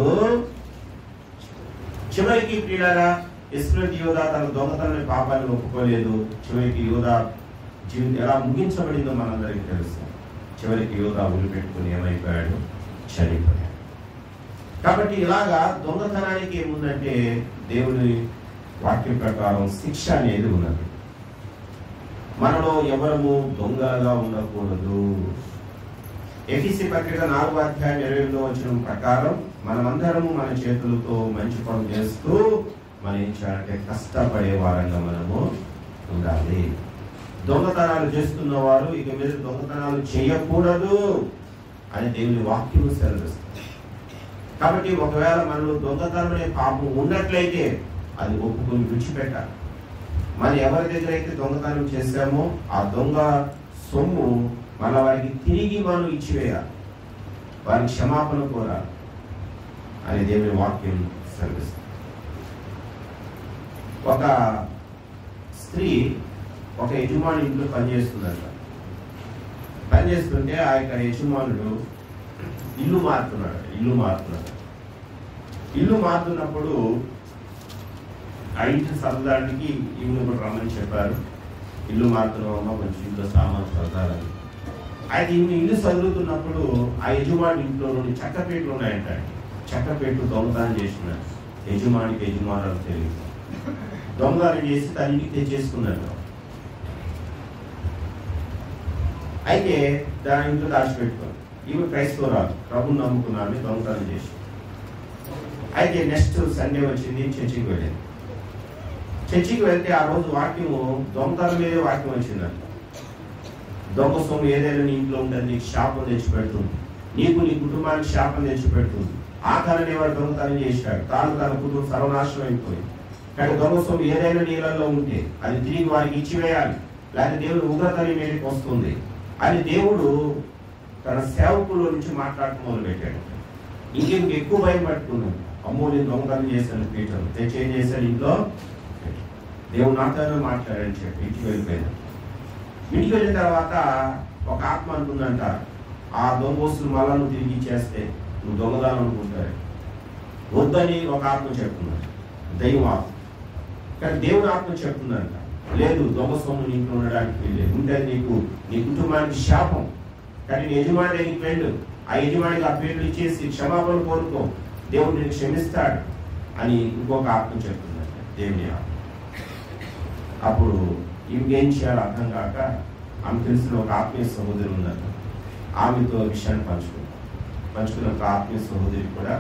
చివరికి ప్రియులారా ఇస్రాయేల్ యోధ తన దొంగతనం పాపాన్ని ఒప్పుకోలేదు చివరికి యోధ జీవితం ఎలా ముగించబడిందో మనందరికీ తెలుసు చివరికి యోధ ఉరిపెట్టుకుని ఏమైపోయాడు చనిపోయాడు కాబట్టి ఇలాగా దొంగతనానికి ఏముందంటే దేవుని వాక్యం ప్రకారం శిక్ష అనేది ఉన్నది మనలో ఎవరము దొంగలుగా ఉండకూడదు ఎఫీసీ పత్రిక నాలుగో అధ్యాయం ఇరవై ఎనిమిదో వచ్చిన ప్రకారం మనమందరము మన చేతులతో మంచి పనులు చేస్తూ మనం ఏం చేయాలంటే కష్టపడే వారంగా మనము ఉండాలి దొంగతనాలు చేస్తున్న వారు ఇక మీద దొంగతనాలు చేయకూడదు అని దేవుని వాక్యం సెలవిస్తుంది కాబట్టి ఒకవేళ మనలో దొంగతనం అనే పాపం ఉన్నట్లయితే అది ఒప్పుకొని విడిచిపెట్టాలి మనం ఎవరి దగ్గర అయితే దొంగతనం చేశామో ఆ దొంగ సొమ్ము మన వారికి తిరిగి మనం ఇచ్చివేయాలి వారికి క్షమాపణ కోరాలి అని దేవుని వాక్యం సెలవిస్తుంది ఒక స్త్రీ ఒక యజమాని ఇంట్లో పనిచేస్తుందంట పనిచేస్తుంటే ఆ యొక్క యజమానుడు ఇల్లు మారుతున్నాడు ఇల్లు మారుతున్నాడు ఇల్లు మారుతున్నప్పుడు ఆ ఇంటి సర్దానికి ఈమెను కూడా రమ్మని చెప్పారు ఇల్లు మారుతున్నామమ్మా కొంచెం ఇంట్లో సామాన్ సర్దాలని అయితే ఈమె ఇల్లు చదువుతున్నప్పుడు ఆ యజమాని ఇంట్లో నుండి చక్కపేటలు ఉన్నాయంట చక్కపేటలు దొంగతనం చేసినారు యజమానికి యజమానులు తెలియదు దొంగతనం చేసి తన ఇంటికి తెచ్చేసుకున్నారు అయితే దాని ఇంట్లో దాచిపెట్టుకోండి ఈమె క్రైస్తవరాలు ప్రభుని నమ్ముకున్నారని దొంగతనం చేసి అయితే నెక్స్ట్ సండే వచ్చింది చర్చికి వెళ్ళింది చర్చికి వెళ్తే ఆ రోజు వాక్యము దొంగతనం మీదే వాక్యం వచ్చిందంట దొంగ సొమ్ము ఏదైనా నీ ఇంట్లో ఉంటుంది నీకు శాపం తెచ్చిపెడుతుంది నీకు నీ కుటుంబానికి శాపం తెచ్చిపెడుతుంది ఆఖరణ వాడు దొంగతనం చేశాడు తాను తన కుటుంబం సర్వనాశనం అయిపోయింది కానీ దొంగ సొమ్ము ఏదైనా నీళ్ళల్లో ఉంటే అది తిరిగి వారికి ఇచ్చివేయాలి లేకపోతే దేవుడు ఉగ్రత నీ మీదకి వస్తుంది అని దేవుడు తన సేవకుల నుంచి మాట్లాడటం మొదలు పెట్టాడు ఇంకేం ఎక్కువ భయం పట్టుకున్నాడు అమ్మో నేను దొంగతనం చేశాను పీటర్ తెచ్చి ఏం చేశాడు ఇంట్లో దేవుడు నాతోనే మాట్లాడని చెప్పి ఇంటికి వెళ్ళిపోయాడు ఇంటికి వెళ్ళిన తర్వాత ఒక ఆత్మ అనుకుందంట ఆ దొంగ వస్తువులు మళ్ళా నువ్వు తిరిగి ఇచ్చేస్తే నువ్వు దొంగదానం అనుకుంటారు వద్దని ఒక ఆత్మ చెప్తున్నాడు దైవం ఆత్మ కానీ దేవుని ఆత్మ చెప్తుందంట లేదు దొంగ సొమ్ము నీకు ఉండడానికి వీల్లేదు ఉంటే నీకు నీ కుటుంబానికి శాపం కానీ నీ యజమాని దగ్గరికి వెళ్ళు ఆ యజమానికి ఆ పేర్లు ఇచ్చేసి క్షమాపణ కోరుకో దేవుడు నేను క్షమిస్తాడు అని ఇంకొక ఆత్మ చెప్తుందంట దేవుని ఆత్మ అప్పుడు ఏం చేయాలో అర్థం కాక ఆమె తెలిసిన ఒక ఆత్మీయ సహోదరి ఉందంట ఆమెతో విషయాన్ని పంచుకుంటాం పంచుకున్న ఒక ఆత్మీయ సహోదరి కూడా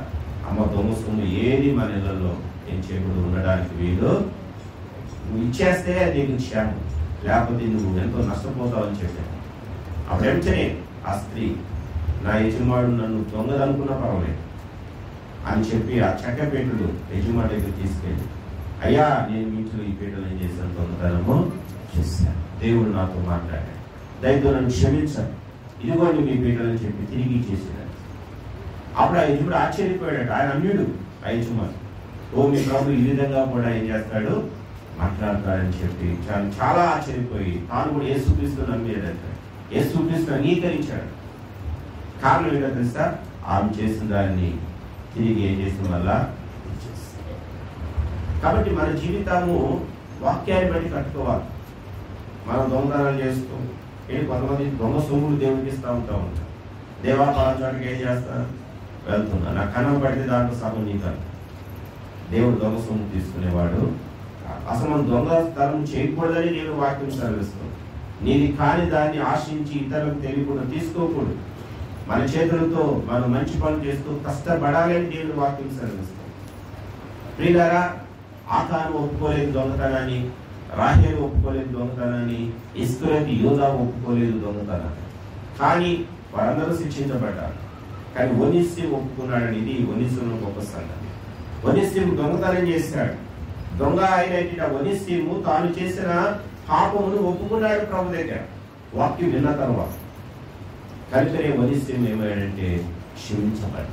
అమ్మ దొంగ సొమ్ము ఏది మన ఇళ్ళల్లో ఏం చేయకూడదు ఉండడానికి వీలు నువ్వు ఇచ్చేస్తే అది నీకు క్షేమం లేకపోతే నువ్వు ఎంతో నష్టపోతావని చెప్పాను అప్పుడు వెంటనే ఆ స్త్రీ నా యజమాడు నన్ను దొంగదనుకున్నా పర్వాలేదు అని చెప్పి ఆ చెక్క పీటలు యజమాని దగ్గర తీసుకెళ్ళి అయ్యా నేను మీ ఇంట్లో ఈ పీటలు ఏం చేశాను దొంగతనము చేశాను దేవుడు నాతో మాట్లాడాడు దయతో నన్ను క్షమించాను ఇదిగోండి మీ పీటలు అని చెప్పి తిరిగి చేసేదాన్ని అప్పుడు ఆ యజమాడు ఆశ్చర్యపోయాడు ఆయన అన్యుడు ఆ యజమాని ఓ మీ ప్రభు ఈ విధంగా కూడా ఏం చేస్తాడు మాట్లాడతాడని చెప్పి చాలా చాలా ఆశ్చర్యపోయి తాను కూడా యేసుక్రీస్తు నమ్మేదంట యేసుక్రీస్తు అంగీకరించాడు కారణం ఏంటో తెలుసా ఆమె చేసిన దాన్ని తిరిగి ఏం చేసిన వల్ల ఇచ్చేస్తుంది. కాబట్టి మన జీవితము వాక్యాన్ని బట్టి కట్టుకోవాలి మనం దొంగతనాలు చేస్తూ ఏంటి కొంతమంది దొంగ సొమ్ములు దేవుడికి ఇస్తూ ఉంటా ఉంటాం దేవా పలానా చోటకి ఏం చేస్తాను వెళ్తున్నా నా కన్నం పడితే దాంట్లో సగం నీకను దేవుడు దొంగ సొమ్ము తీసుకునేవాడు కాదు. అసలు మనం దొంగతనం చేయకూడదని దేవుడు వాక్యం సెలవిస్తుంది నీది కాని దాన్ని ఆశించి ఇతరులకు తెలియకుండా తీసుకోకూడదు మన చేతులతో మనం మంచి పనులు చేస్తూ కష్టపడాలని దేవుడు వాక్యం సెలవిస్తుంది ప్రియులారా ఆకాను ఒప్పుకోలేదు దొంగతనాన్ని రాహేలు ఒప్పుకోలేదు దొంగతనాన్ని ఇస్కులకి యోధా ఒప్పుకోలేదు దొంగతనాన్ని కానీ వారందరూ శిక్షించబడ్డారు కానీ ఒనిస్సి ఒప్పుకున్నాడని ఇది ఒనిస్సులో గొప్ప సంగతి ఒనిస్సిము దొంగతనం చేశాడు దొంగ అయిన ఒనిస్సిము తాను చేసిన పాపమును ఒప్పుకున్నాడు ప్రభు దగ్గర వాక్యం విన్న తర్వాత కనుకనే ఒనిస్సిము ఏమయ్యాడంటే క్షమించబడ్డాడు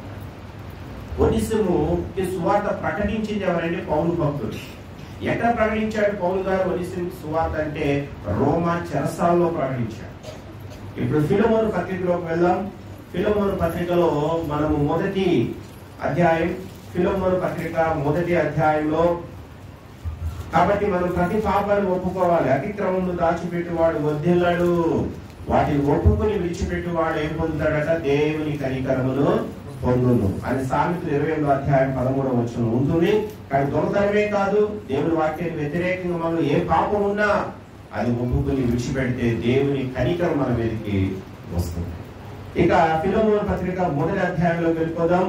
ఒనిస్సిముకి సువార్త ప్రకటించింది ఎవరంటే పౌలు భక్తుడు ఎక్కడ ప్రకటించాడు పౌలు గారు ఒనిస్సిము సువార్త అంటే రోమా చెరసాల్లో ప్రకటించాడు ఇప్పుడు ఫిలమోను పత్రికలోకి వెళ్దాం ఫిలమోను పత్రికలో మనము మొదటి అధ్యాయం ఫిలమోను పత్రిక మొదటి అధ్యాయంలో కాబట్టి మనం ప్రతి పాపాన్ని ఒప్పుకోవాలి అతిక్రమము దాచిపెట్టువాడు వద్దిల్లాడు వాటిని ఒప్పుకొని విడిచిపెట్టువాడు ఏం పొందుతాడట దేవుని కనికరమును పొందును అని సామెతలు ఇరవై ఎనిమిదో అధ్యాయం పదమూడవ వచ్చిన ఉంటుంది కానీ దొంగతనమే కాదు దేవుని వాక్యానికి వ్యతిరేకంగా మనం ఏ పాపం ఉన్నా అది ఒప్పుకొని విడిచిపెడితే దేవుని కనికరం మన మీదకి వస్తుంది ఇక ఫిలోమోన పత్రిక మొదటి అధ్యాయంలో వెళ్ళిపోదాం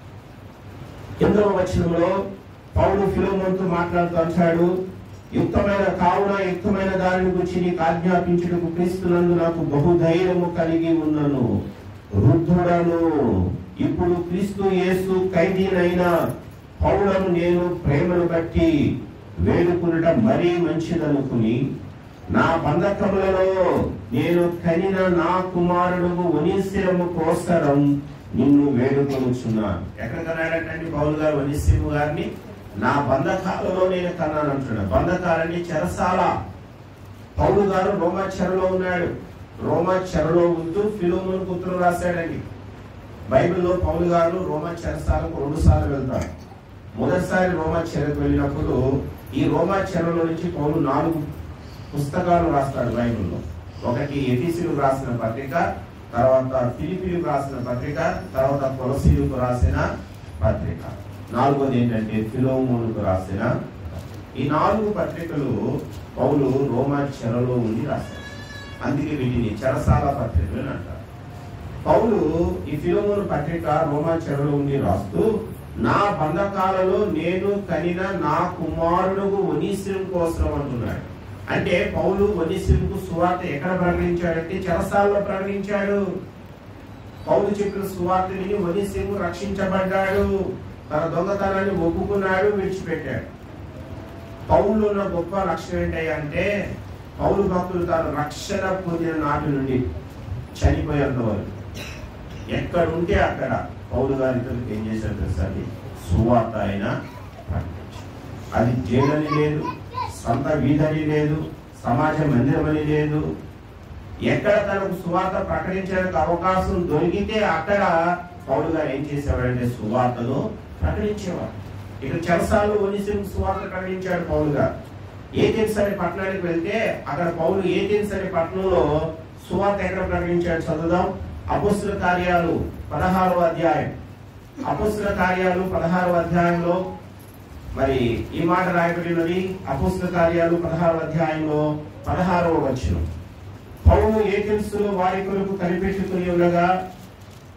ఎనిమిదవ వచనంలో పౌలు ఫిలోమోన్తో మాట్లాడుతూ అంటాడు యుక్తమైన కావున యుక్తమైన దానిని గురించి నీకు ఆజ్ఞాపించుటకు క్రీస్తునందు నాకు బహుధైర్యము కలిగి ఉన్నను వృద్ధుడను ఇప్పుడు క్రీస్తు యేసు ఖైదీనైన పౌలను నేను ప్రేమను బట్టి వేడుకునట మరీ మంచిదనుకుని నా బంధకములలో నేను కనిన నా కుమారుడు వనీశ్వరము కోసరం నిన్ను వేడుకొనుచున్నాను ఎక్కడ కన్నాడంటే పౌలు గారు వనీశ్వరము గారిని నా బంధకాలలో నేను కన్నాను అంటున్నాడు బంధకాలని చెరసాల పౌలు గారు రోమా చెరలో ఉన్నాడు రోమా చెరలో ఉంటూ ఫిలోమును పుత్రులు రాశాడండి బైబిల్లో పౌలు గారు రోమా చెరసాలకు రెండు సార్లు వెళ్తారు మొదటిసారి రోమా చెరకు వెళ్ళినప్పుడు ఈ రోమా చెరలో నుంచి పౌలు నాలుగు పుస్తకాలు రాస్తాడు బైబిల్లో ఒకటి ఎఫీసీలకు రాసిన పత్రిక తర్వాత ఫిలిపిలకు రాసిన పత్రిక తర్వాత కొలసీలకు రాసిన పత్రిక నాలుగోది ఏంటంటే ఫిలోమోనుకు రాసిన ఈ నాలుగు పత్రికలు పౌలు రోమా చెరలో ఉండి రాశారు అందుకే వీటిని చెరసాల పత్రికలు అని అంటారు పౌలు ఈ ఫిలోమోను పత్రిక రోమా చెరలో ఉండి రాస్తూ నా బంధకాలలో నేను కనిన నా కుమారుడు ఒనీశ్వరం కోసం అంటున్నాడు అంటే పౌలు ఒనీశ్వరుకు సువార్త ఎక్కడ ప్రకటించాడంటే చెరసాలలో ప్రకటించాడు పౌలు చెప్పిన సువార్త విని ఒనీశ్వరు రక్షించబడ్డాడు తన దొంగతనాన్ని ఒప్పుకున్నాడు విడిచిపెట్టాడు పౌలు ఉన్న గొప్ప లక్షణం ఏంటంటే పౌలు భక్తులు తాను రక్షణ పొందిన నాటి నుండి చనిపోయేంత వరకు ఎక్కడ ఉంటే అక్కడ పౌలు గారి ఇతరులకు ఏం చేశారు తెలుసా అండి సువార్త ఆయన ప్రకటించారు. అది జైలని లేదు సొంత వీధని లేదు సమాజ మందిరం అని లేదు ఎక్కడ తనకు సువార్త ప్రకటించడానికి అవకాశం దొరికితే అక్కడ పౌలు గారు ఏం చేసేవాడంటే సువార్తను ప్రకటించేవాడు ఇక్కడ చెరసాలు ఒనిసిం సువార్త ప్రకటించాడు పౌలు గారు ఏథెన్స్ అనే పట్టణానికి వెళ్తే అక్కడ పౌలు ఏథెన్స్ అనే పట్టణంలో సువార్త ఎక్కడ ప్రకటించాడు చదువుదాం అపుస్తుల కార్యాలు పదహారవ అధ్యాయం అపుస్తుల కార్యాలు పదహారవ అధ్యాయంలో మరి ఈ మాట రాయబడినది అపుస్తక కార్యాలు పదహారవ అధ్యాయంలో పదహారవ వచనం పౌలు ఏథెన్సులో వారి కొరకు కనిపెట్టుకుని ఉండగా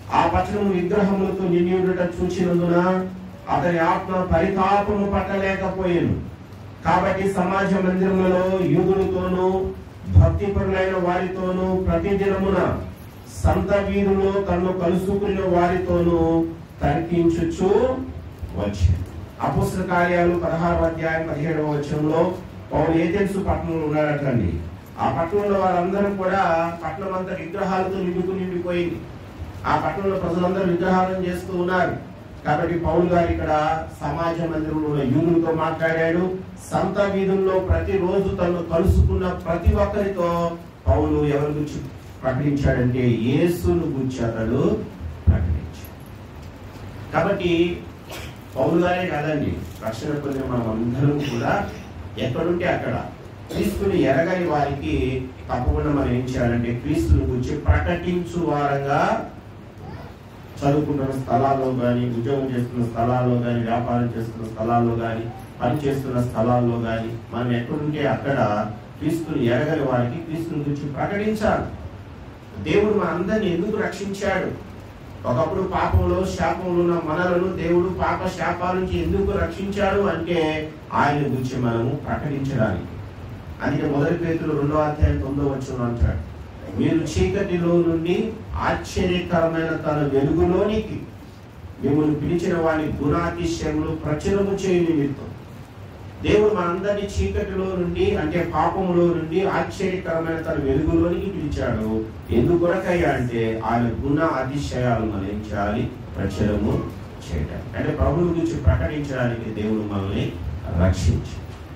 ఆ పట్టణము విగ్రహములతో నిండి ఉండట చూచినందున అతని ఆత్మ పరితాపము పట్టలేకపోయాను కాబట్టి సమాజ మందిరములలో యూదులతోనూ భక్తిపరులైన వారితోనూ ప్రతిదినమున సంత వీధుల్లో తనను కలుసుకున్న వారితోనూ తర్కించుచు వచ్చి అపుస్తక కార్యాలు పదహారు అధ్యాయం పదిహేడవ వచనంలో పౌరు ఏథెన్సు పట్టణంలో ఉన్నాడటండి ఆ పట్టణంలో వారందరూ కూడా పట్టణం అంతా విగ్రహాలతో నిండుకు నిండిపోయింది ఆ పట్టణంలో ప్రజలందరూ విగ్రహాలను చేస్తూ ఉన్నారు కాబట్టి పౌలు గారు ఇక్కడ సమాజ మందిరంలో ఉన్న యూదులతో మాట్లాడాడు సంత వీధుల్లో ప్రతిరోజు తను కలుసుకున్న ప్రతి ఒక్కరితో పౌలు ఎవరి గురించి ప్రకటించాడంటే యేసును గురించి అతడు ప్రకటించాడు కాబట్టి పౌలు గారే కాదండి రక్షణ పొందిన మనం అందరం కూడా ఎక్కడుంటే అక్కడ క్రీస్తుని ఎరగని వారికి తప్పకుండా మనం ఏం చేయాలంటే క్రీస్తుని గురించి ప్రకటించు వారంగా చదువుకుంటున్న స్థలాల్లో కానీ ఉద్యోగం చేస్తున్న స్థలాల్లో కానీ వ్యాపారం చేస్తున్న స్థలాల్లో కానీ పని చేస్తున్న స్థలాల్లో కానీ మనం ఎక్కడుంటే అక్కడ క్రీస్తుని ఎరగని వారికి క్రీస్తుని గురించి ప్రకటించాలి దేవుడు మన అందరిని ఎందుకు రక్షించాడు ఒకప్పుడు పాపంలో శాపంలో ఉన్న మనలను దేవుడు పాప శాపాల నుంచి ఎందుకు రక్షించాడు అంటే ఆయన గురించి మనము ప్రకటించడానికి అందుకే మొదటి పేతులు రెండో అధ్యాయం తొమ్మిదో వచ్చిన అంటాడు మీరు చీకటిలో నుండి ఆశ్చర్యకరమైన తన వెలుగులోనికి మిమ్మల్ని పిలిచిన వారి గుణాతిశయములు ప్రచురము చేయ నిమిత్తం దేవుడు మనందరినీ చీకటిలో నుండి అంటే పాపములో నుండి ఆశ్చర్యకరమైన తన వెలుగులోనికి పిలిచాడు ఎందుకొరకయ్యా అంటే ఆయన గుణ అతిశయాలు మనం ఏం చేయాలి ప్రచురము చేయడం అంటే ప్రభువు గురించి ప్రకటించడానికి దేవుడు మనల్ని రక్షించి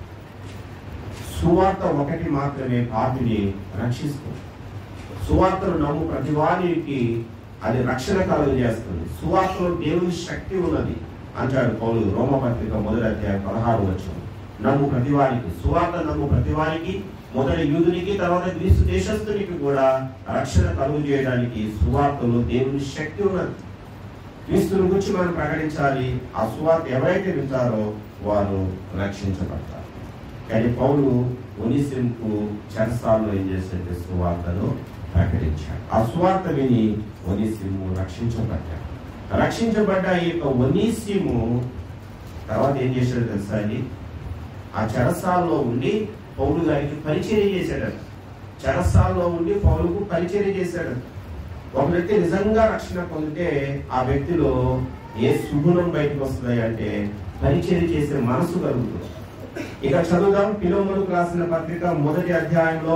సువార్త ఒకటి మాత్రమే పాపిని రక్షిస్తుంది సువార్తను నమ్ము ప్రతివానికి అది రక్షణ కలుగజేస్తుంది సువార్తలో దేవుని శక్తి ఉన్నది అంటాడు పౌలు రోమపత్రిక మొదటి అధ్యాయం పదహారు వచ్చిన నమ్ము ప్రతివానికి సువార్త నమ్ము ప్రతివానికి మొదటి యూదునికి తర్వాత గ్రీసు దేశస్తునికి కూడా రక్షణ కలుగు చేయడానికి సువార్తలో దేవుని శక్తి ఉన్నది క్రీస్తుని గురించి మనం ప్రకటించాలి ఆ సువార్త ఎవరైతే వింటారో వారు రక్షించబడతారు కానీ పౌలు ఒనిసింకు చెరసాల్లో ఏం చేస్తే సువార్తను ప్రకటించాడు ఆ సువార్త విని ఒనిసిము రక్షించబడ్డాడు రక్షించబడ్డ ఈ యొక్క ఒనీసిము తర్వాత ఏం చేశాడో తెలుసా అండి ఆ చెరసాల్లో ఉండి పౌలు గారికి పరిచర్య చేశాడట చెరసాల్లో ఉండి పౌలుకు పరిచర్య చేశాడు ఒక వ్యక్తి నిజంగా రక్షణ పొందితే ఆ వ్యక్తిలో ఏ సుగుణం బయటకు వస్తుంది అంటే పరిచర్య చేసే మనసు కలుగుతుంది ఇక చదువుదాం పిలోములకు రాసిన పత్రిక మొదటి అధ్యాయంలో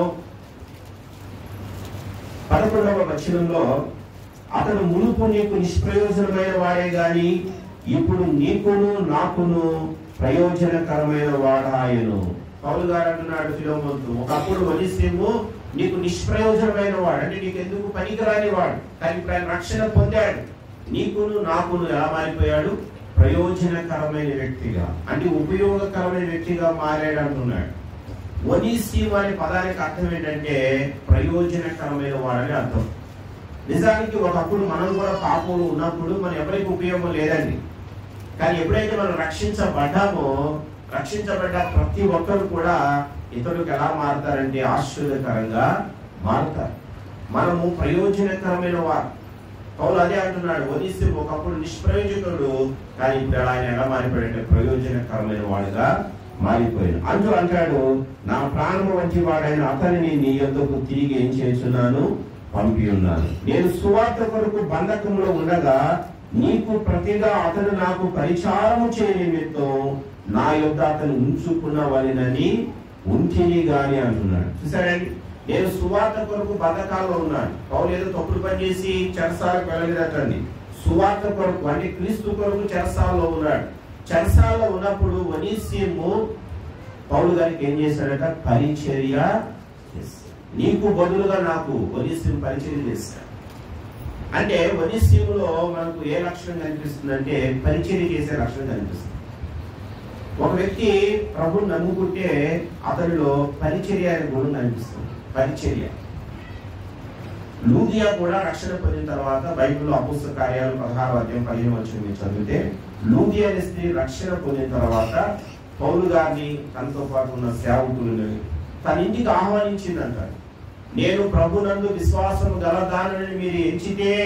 పదకొండవ వచనంలో అతను మునుపు నీకు నిష్ప్రయోజనమైన వాడే గాని ఇప్పుడు నీకును నాకును ప్రయోజనకరమైన వాడాయను పౌలు గారు అంటున్నాడు ఫిలోమంతు ఒకప్పుడు వలిసేమో నీకు నిష్ప్రయోజనమైన వాడు అంటే నీకు ఎందుకు పనికిరాని వాడు కానీ ఇప్పుడు ఆయన రక్షణ పొందాడు నీకును నాకును ఎలా మారిపోయాడు ప్రయోజనకరమైన వ్యక్తిగా అంటే ఉపయోగకరమైన వ్యక్తిగా మారాడు అంటున్నాడు ఒనీసీమ్ అనే పదానికి అర్థం ఏంటంటే ప్రయోజనకరమైన వాడని అర్థం నిజానికి ఒకప్పుడు మనం కూడా పాపంలో ఉన్నప్పుడు మనం ఎవరికి ఉపయోగం లేదండి కానీ ఎప్పుడైతే మనం రక్షించబడ్డామో రక్షించబడ్డ ప్రతి ఒక్కరు కూడా ఇతరులకు ఎలా మారుతారంటే ఆశ్చర్యకరంగా మారుతారు మనము ప్రయోజనకరమైన వారు పౌలు అదే అంటున్నాడు వదిస్తే ఒకప్పుడు నిష్ప్రయోజకుడు కానీ ఇప్పుడు ఆయన ఎలా మారిపోయాడంటే ప్రయోజనకరమైన వాడుగా మారిపోయాడు అంటూ అంటాడు నా ప్రాణము వంటి వాడైన అతనిని నీ యొద్దకు తిరిగి ఏం చేస్తున్నాను పంపి ఉన్నాను నేను సువార్త కొరకు బంధకంలో ఉండగా నీకు ప్రతిగా అతను నాకు పరిచారము చేయ నిమిత్తం నా యొద్ద అతను ఉంచుకున్న వలనని ఉంచిని గాని అంటున్నాడు చూసాడండి నేను సువార్త కొరకు బతకాల్లో ఉన్నాను పౌలు ఏదో తప్పుడు పని చేసి చెరసాలకు వెళ్ళలేదటండి సువార్త కొరకు అంటే క్రీస్తు కొరకు చెరసాల్లో ఉన్నాడు చెరసాల్లో ఉన్నప్పుడు వనీసీము పౌలు గారికి ఏం చేశాడట పరిచర్య చేశాడు. నీకు బదులుగా నాకు వనీసీము పరిచర్య చేశాడు అంటే వనీసీములో మనకు ఏ లక్షణం కనిపిస్తుంది అంటే పరిచర్య చేసే లక్షణం కనిపిస్తుంది ఒక వ్యక్తి ప్రభుని నమ్ముకుంటే అతనిలో పరిచర్య అనే గుణం కనిపిస్తుంది పరిచర్య లూదియా కూడా రక్షణ పొందిన తర్వాత బైబిల్లో అపుస్తక కార్యాలు పదహారు అధ్యాయం పదిహేను వచ్చిన మీరు చదివితే లూదియా అనే స్త్రీ రక్షణ పొందిన తర్వాత పౌలు గారిని తనతో పాటు ఉన్న సేవకులను తన ఇంటికి ఆహ్వానించిందంట నేను ప్రభునందు విశ్వాసం గలదానని మీరు ఎంచితే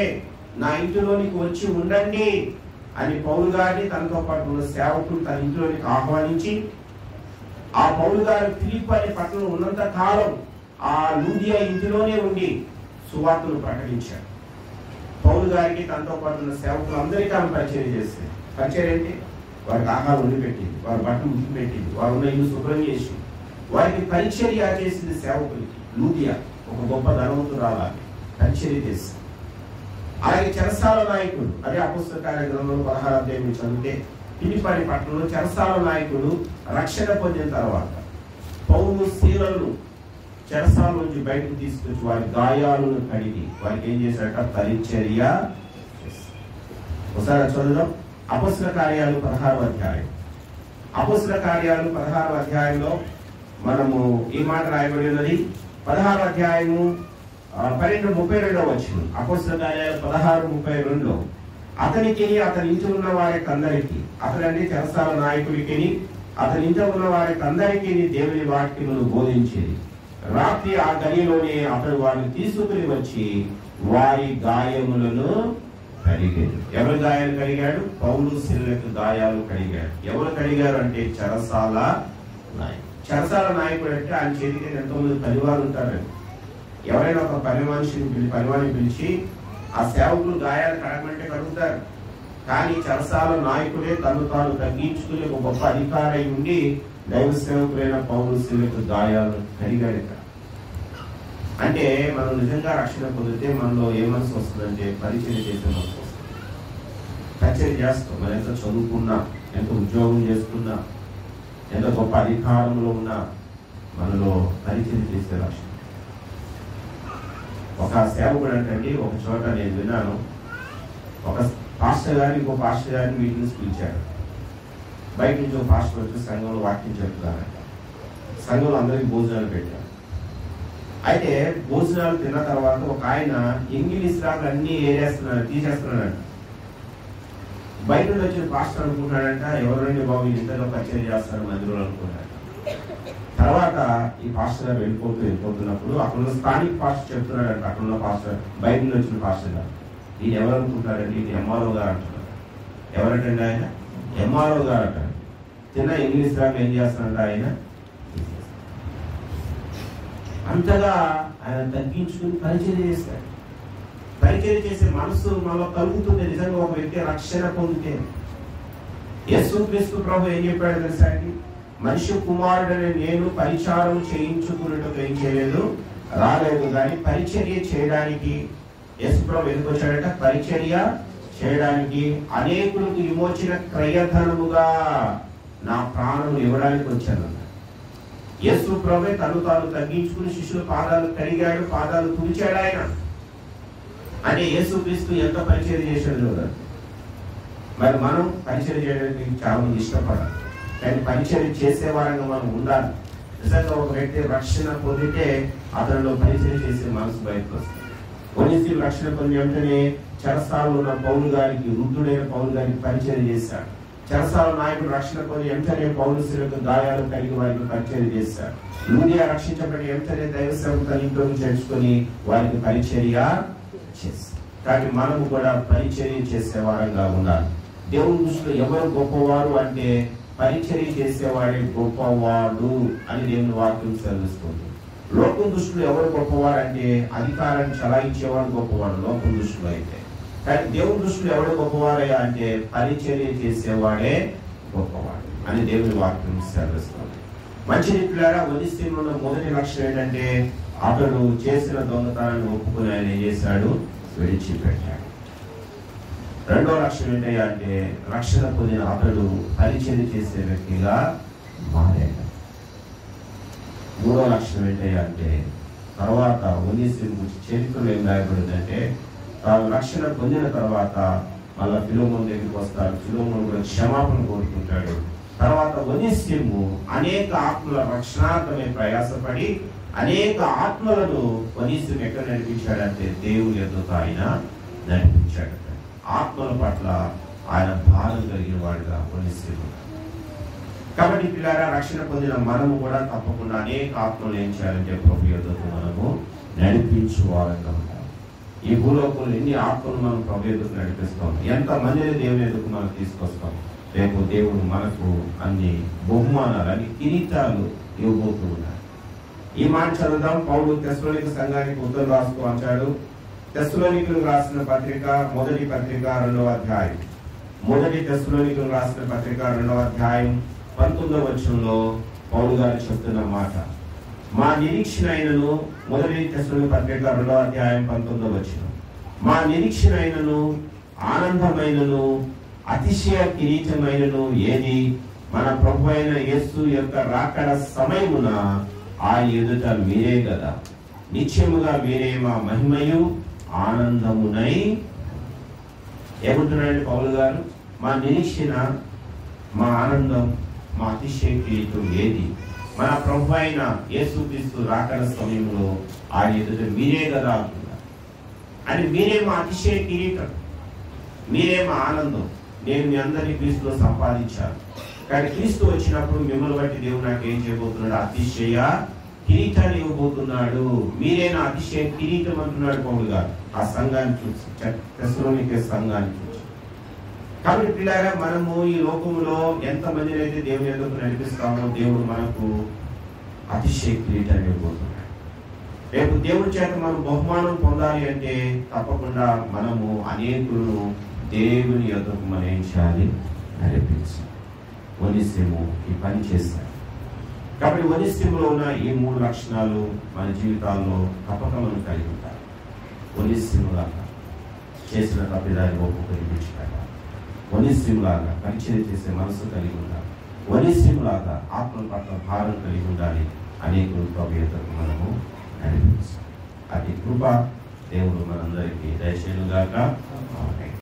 నా ఇంటిలోనికి వచ్చి ఉండండి అని పౌలు గారిని తనతో పాటు ఉన్న సేవకులు తన ఇంటిలోనికి ఆహ్వానించి ఆ పౌలు గారు ఫిలిప్ అనే పట్టణంలో ఉన్నంత కాలం ఆ లూదియా ఇంటిలోనే ఉండి సువార్తను ప్రకటించాడు పౌలు గారికి తనతో పాటు ఉన్న సేవకులు అందరికీ ఆమె పరిచయం చేస్తే పరిచయం ఏంటి వారికి ఆహారం వండి పెట్టింది వారి బట్టలు ఉతికి పెట్టింది వారు ఉన్న ఇల్లు శుభ్రం చేసి వారికి పరిచర్య చేసింది సేవకులకి లూదియా ఒక గొప్ప ధనవంతురాలు ఆమె పరిచర్య చేసింది అలాగే చెరసాల నాయకుడు అదే అపుస్తక కార్యక్రమంలో పదహారు అధ్యాయం మీరు చదివితే పిలిపాడి పట్టణంలో చెరసాల నాయకుడు రక్షణ పొందిన తర్వాత పౌరు శీలను చెరసాల నుంచి బయటకు తీసుకొచ్చి వారి గాయాలను కడిగి వారికి ఏం చేశాడట పరిచర్య చేశాడు. ఒకసారి చదువుదాం అపస్ల కార్యాలు పదహారు అధ్యాయం అపస్ల కార్యాలు పదహారు అధ్యాయంలో మనము ఈ మాట రాయబడి ఉన్నది పదహారు అధ్యాయము ఆ, పన్నెండు ముప్పై రెండో వచ్చిన అపస్ల కార్యాలు పదహారు ముప్పై రెండులో అతనికి అతని ఇంటి ఉన్న వారికి అందరికి అతని చెరసాల నాయకుడికి అతని ఇంట ఉన్న వారికి అందరికీ దేవుని వాక్యమును బోధించేది రాత్రి ఆ గదిలోనే అతడు వారిని తీసుకుని వచ్చి వారి గాయములను కడిగాడు ఎవరు గాయాలు కడిగాడు పౌలు శిల్లకు గాయాలు కడిగాడు ఎవరు కడిగారు అంటే చెరసాల నాయకుడు చెరసాల నాయకుడు అంటే ఆయన చేతికి ఎంతో మంది పనివారు ఉంటారండి ఎవరైనా ఒక పని మనిషిని పిలి పని వాడిని పిలిచి ఆ సేవకులు గాయాలు కడగమంటే కడుగుతారు కానీ చెరసాల నాయకుడే తను తాను తగ్గించుకుని ఒక గొప్ప అధికారి ఉండి దైవ సేవకులైన పౌరు శిలకు గాయాలు కడిగాడు ఇక్కడ అంటే మనం నిజంగా రక్షణ పొందితే మనలో ఏ మనసు వస్తుందంటే పరిచయం చేసే మనసు వస్తుంది పరిచయం చేస్తాం మనం ఎంత చదువుకున్నా ఎంత ఉద్యోగం చేస్తున్నా ఎంత గొప్ప అధికారంలో ఉన్నా మనలో పరిచయం చేసే లక్ష్యం ఒక సేవకుడు అంటే ఒక చోట నేను విన్నాను ఒక పాస్టర్ గారిని ఇంకో పాస్టర్ గారిని మీటింగ్స్ పిలిచాడు బయట నుంచి ఒక పాస్టర్ వచ్చి సంఘంలో వాక్యం చెప్తున్నారంట సంఘంలో అందరికి భోజనాలు పెట్టారు అయితే భోజనాలు తిన్న తర్వాత ఒక ఆయన ఇంగ్లీష్ రాకులు అన్ని ఏరేస్తున్నాడు తీసేస్తున్నాడు బయట నుండి వచ్చిన పాస్టర్ అనుకుంటున్నాడంట ఎవరండి బాబు ఇంతగా పరిచయం చేస్తారు మందిరంలో అనుకున్నాడు తర్వాత ఈ పాస్టర్ గారు వెళ్ళిపోతూ వెళ్ళిపోతున్నప్పుడు అక్కడ ఉన్న స్థానిక పాస్టర్ చెప్తున్నాడంట అక్కడ ఉన్న పాస్టర్ బయట నుండి వచ్చిన పాస్టర్ గారు ఈయన ఎవరు అనుకుంటారండి ఇది ఎంఆర్ఓ గారు అంటున్నారు ఎవరంటండి ఆయన ఎంఆర్ఓ గారు అంటారు చిన్న ఇంగ్లీష్ రాక ఏం చేస్తున్నాడు ఆయన అంతగా ఆయన తగ్గించుకుని పరిచయం చేస్తాడు పరిచయం చేసే మనసు మనలో కలుగుతుంది నిజంగా ఒక వ్యక్తి రక్షణ పొందితే యేసు క్రీస్తు ప్రభు ఏం చెప్పాడు తెలుసా అండి మనిషి కుమారుడని నేను పరిచారం చేయించుకున్నట్టు ఏం చేయలేదు రాలేదు కానీ పరిచర్య చేయడానికి యేసు ప్రభు ఎందుకు వచ్చాడంట పరిచర్య చేయడానికి అనేకులకు విమోచన క్రయధనముగా నా ప్రాణం ఇవ్వడానికి వచ్చాను యేసు ప్రభు తను తాను తగ్గించుకుని శిష్యుల పాదాలు కడిగాడు పాదాలు తుడిచాడు ఆయన అంటే యేసు క్రీస్తు ఎంత పరిచయం చేశాడు చూడండి మరి మనం పరిచయం చేయడానికి చాలా మంది ఇష్టపడాలి కానీ పరిచయం చేసే వారంగా మనం ఉండాలి నిజంగా ఒక వ్యక్తి రక్షణ పొందితే అతనిలో పరిచయం చేసే మనసు బయటకు వస్తుంది పోలీసులు రక్షణ పొంది వెంటనే చెరసాలలో ఉన్న పౌలు గారికి వృద్ధుడైన పౌలు గారికి పరిచయం చేశాడు చెరసాల నాయకుడు రక్షణ పొంది వెంటనే పౌరుషులకు గాయాలు కలిగి వారికి పరిచయం చేశాడు లూదియా రక్షించబడి వెంటనే దైవసేవకు తన ఇంట్లో చేర్చుకొని వారికి పరిచర్య చేశారు కానీ మనము కూడా పరిచర్య చేసే వారంగా ఉండాలి దేవుని దృష్టిలో ఎవరు గొప్పవారు అంటే పరిచర్య చేసేవాడే గొప్పవాడు అని దేవుని వాక్యం చదివిస్తుంది లోకం దృష్టిలో ఎవరు గొప్పవాడు అంటే అధికారాన్ని చలాయించేవాడు గొప్పవాడు లోకం దృష్టిలో అయితే కానీ దేవుని దృష్టిలో ఎవడు గొప్పవాడే అంటే పరిచర్య చేసేవాడే గొప్పవాడు అని దేవుని వాక్యం సెలవిస్తుంది మంచి రీతిలారా వదిస్థితిలో ఉన్న మొదటి లక్ష్యం ఏంటంటే అతడు చేసిన దొంగతనాన్ని ఒప్పుకుని ఆయన ఏం చేశాడు విడిచిపెట్టాడు రెండో లక్ష్యం ఏంటి అంటే రక్షణ పొందిన అతడు పరిచయం చేసే వ్యక్తిగా మారాడు మూడో లక్ష్యం ఏంటి అంటే తర్వాత ఉనీసి గురించి చరిత్రలో ఏం రాయబడిందంటే తాను రక్షణ పొందిన తర్వాత మళ్ళా ఫిలోమోన్ దగ్గరికి వస్తాడు ఫిలోమోన్ కూడా క్షమాపణ కోరుకుంటాడు తర్వాత వనిస్యము అనేక ఆత్మల రక్షణార్థమే ప్రయాసపడి అనేక ఆత్మలను వనిస్యం ఎక్కడ నడిపించాడంటే దేవుని ఎదుట ఆయన నడిపించాడు ఆత్మల పట్ల ఆయన భారం కలిగిన వాడుగా వనిస్యము కాబట్టి పిల్లారా రక్షణ పొందిన మనము కూడా తప్పకుండా అనేక ఆత్మలు ఏం చేయాలంటే ప్రభు యొద్దకు మనము నడిపించు వారంగా ఉండాలి ఈ భూలోకంలో ఎన్ని ఆత్మలు మనం ప్రభు ఎదుకు నడిపిస్తాం ఎంత మందిని దేవుని ఎదుకు మనం తీసుకొస్తాం రేపు దేవుడు మనకు అన్ని బహుమానాలు అన్ని కిరీటాలు ఇవ్వబోతూ ఉన్నారు ఈ మాట చదువుదాం పౌలు తెస్లోనిక సంఘానికి ఉత్తరం రాస్తూ అంటాడు తెస్లోనికులు రాసిన పత్రిక మొదటి పత్రిక రెండవ అధ్యాయం మొదటి తెస్లోనికులు రాసిన పత్రిక రెండవ అధ్యాయం పంతొమ్మిదవ వచనంలో పౌలు గారు చెప్తున్న మాట మా నిరీక్షణ అయినను మొదటి తెస్లోని పత్రిక రెండవ అధ్యాయం పంతొమ్మిదవ వచనం మా నిరీక్షణ అయినను ఆనందమైనను అతిశయ కిరీటమైనను ఏది మన ప్రభు అయిన యేసు యొక్క రాకడ సమయమున ఆ ఎదుట మీరే కదా నిత్యముగా మీరే మా మహిమయు ఆనందమునై ఏమంటున్నాడండి పౌలు గారు మా నిరీక్షణ మా ఆనందం మా అతిశయ కిరీటం ఏది మన ప్రభు అయిన యేసుక్రీస్తు రాకడ సమయంలో ఆయన ఎదుట మీరే కదా అంటున్నారు అని మీరే మా అతిశయ కిరీటం మీరే మా ఆనందం నేను మీ అందరినీ క్రీస్తులో సంపాదించాను కానీ క్రీస్తు వచ్చినప్పుడు మిమ్మల్ని బట్టి దేవుడు నాకు ఏం చేయబోతున్నాడు అతిశయ కిరీటాన్ని ఇవ్వబోతున్నాడు మీరే నా అతిశయ కిరీటం అంటున్నాడు పౌలు గారు ఆ సంఘాన్ని చూసి తెస్సలోనికే సంఘాన్ని చూసి కాబట్టి పిల్లారా మనము ఈ లోకంలో ఎంత మందిని అయితే దేవుని ఎందుకు నడిపిస్తామో దేవుడు మనకు అతిశయ కిరీటాన్ని ఇవ్వబోతున్నాడు రేపు దేవుడి చేత మనం బహుమానం పొందాలి అంటే తప్పకుండా మనము అనేకులను దేవుని యొద్దకు మనం ఏం చేయాలి నడిపించాలి వనిస్యము ఈ పని చేస్తాడు కాబట్టి వనిస్యములో ఉన్న ఈ మూడు లక్షణాలు మన జీవితాల్లో తప్పక మనం కలిగి ఉంటారు వనిస్యములాగా చేసిన తప్పిదాన్ని ఒప్పుకొని విడిచిపెట్టాలి వనిస్యములాగా పరిచయం చేసే మనసు కలిగి ఉండాలి వనిస్యములాగా ఆత్మ పట్ల భారం కలిగి ఉండాలి అనేకులు ప్రభు మనము నడిపించాలి అది కృప దేవుడు మనందరికీ దయచేయుగాక ఆమేన్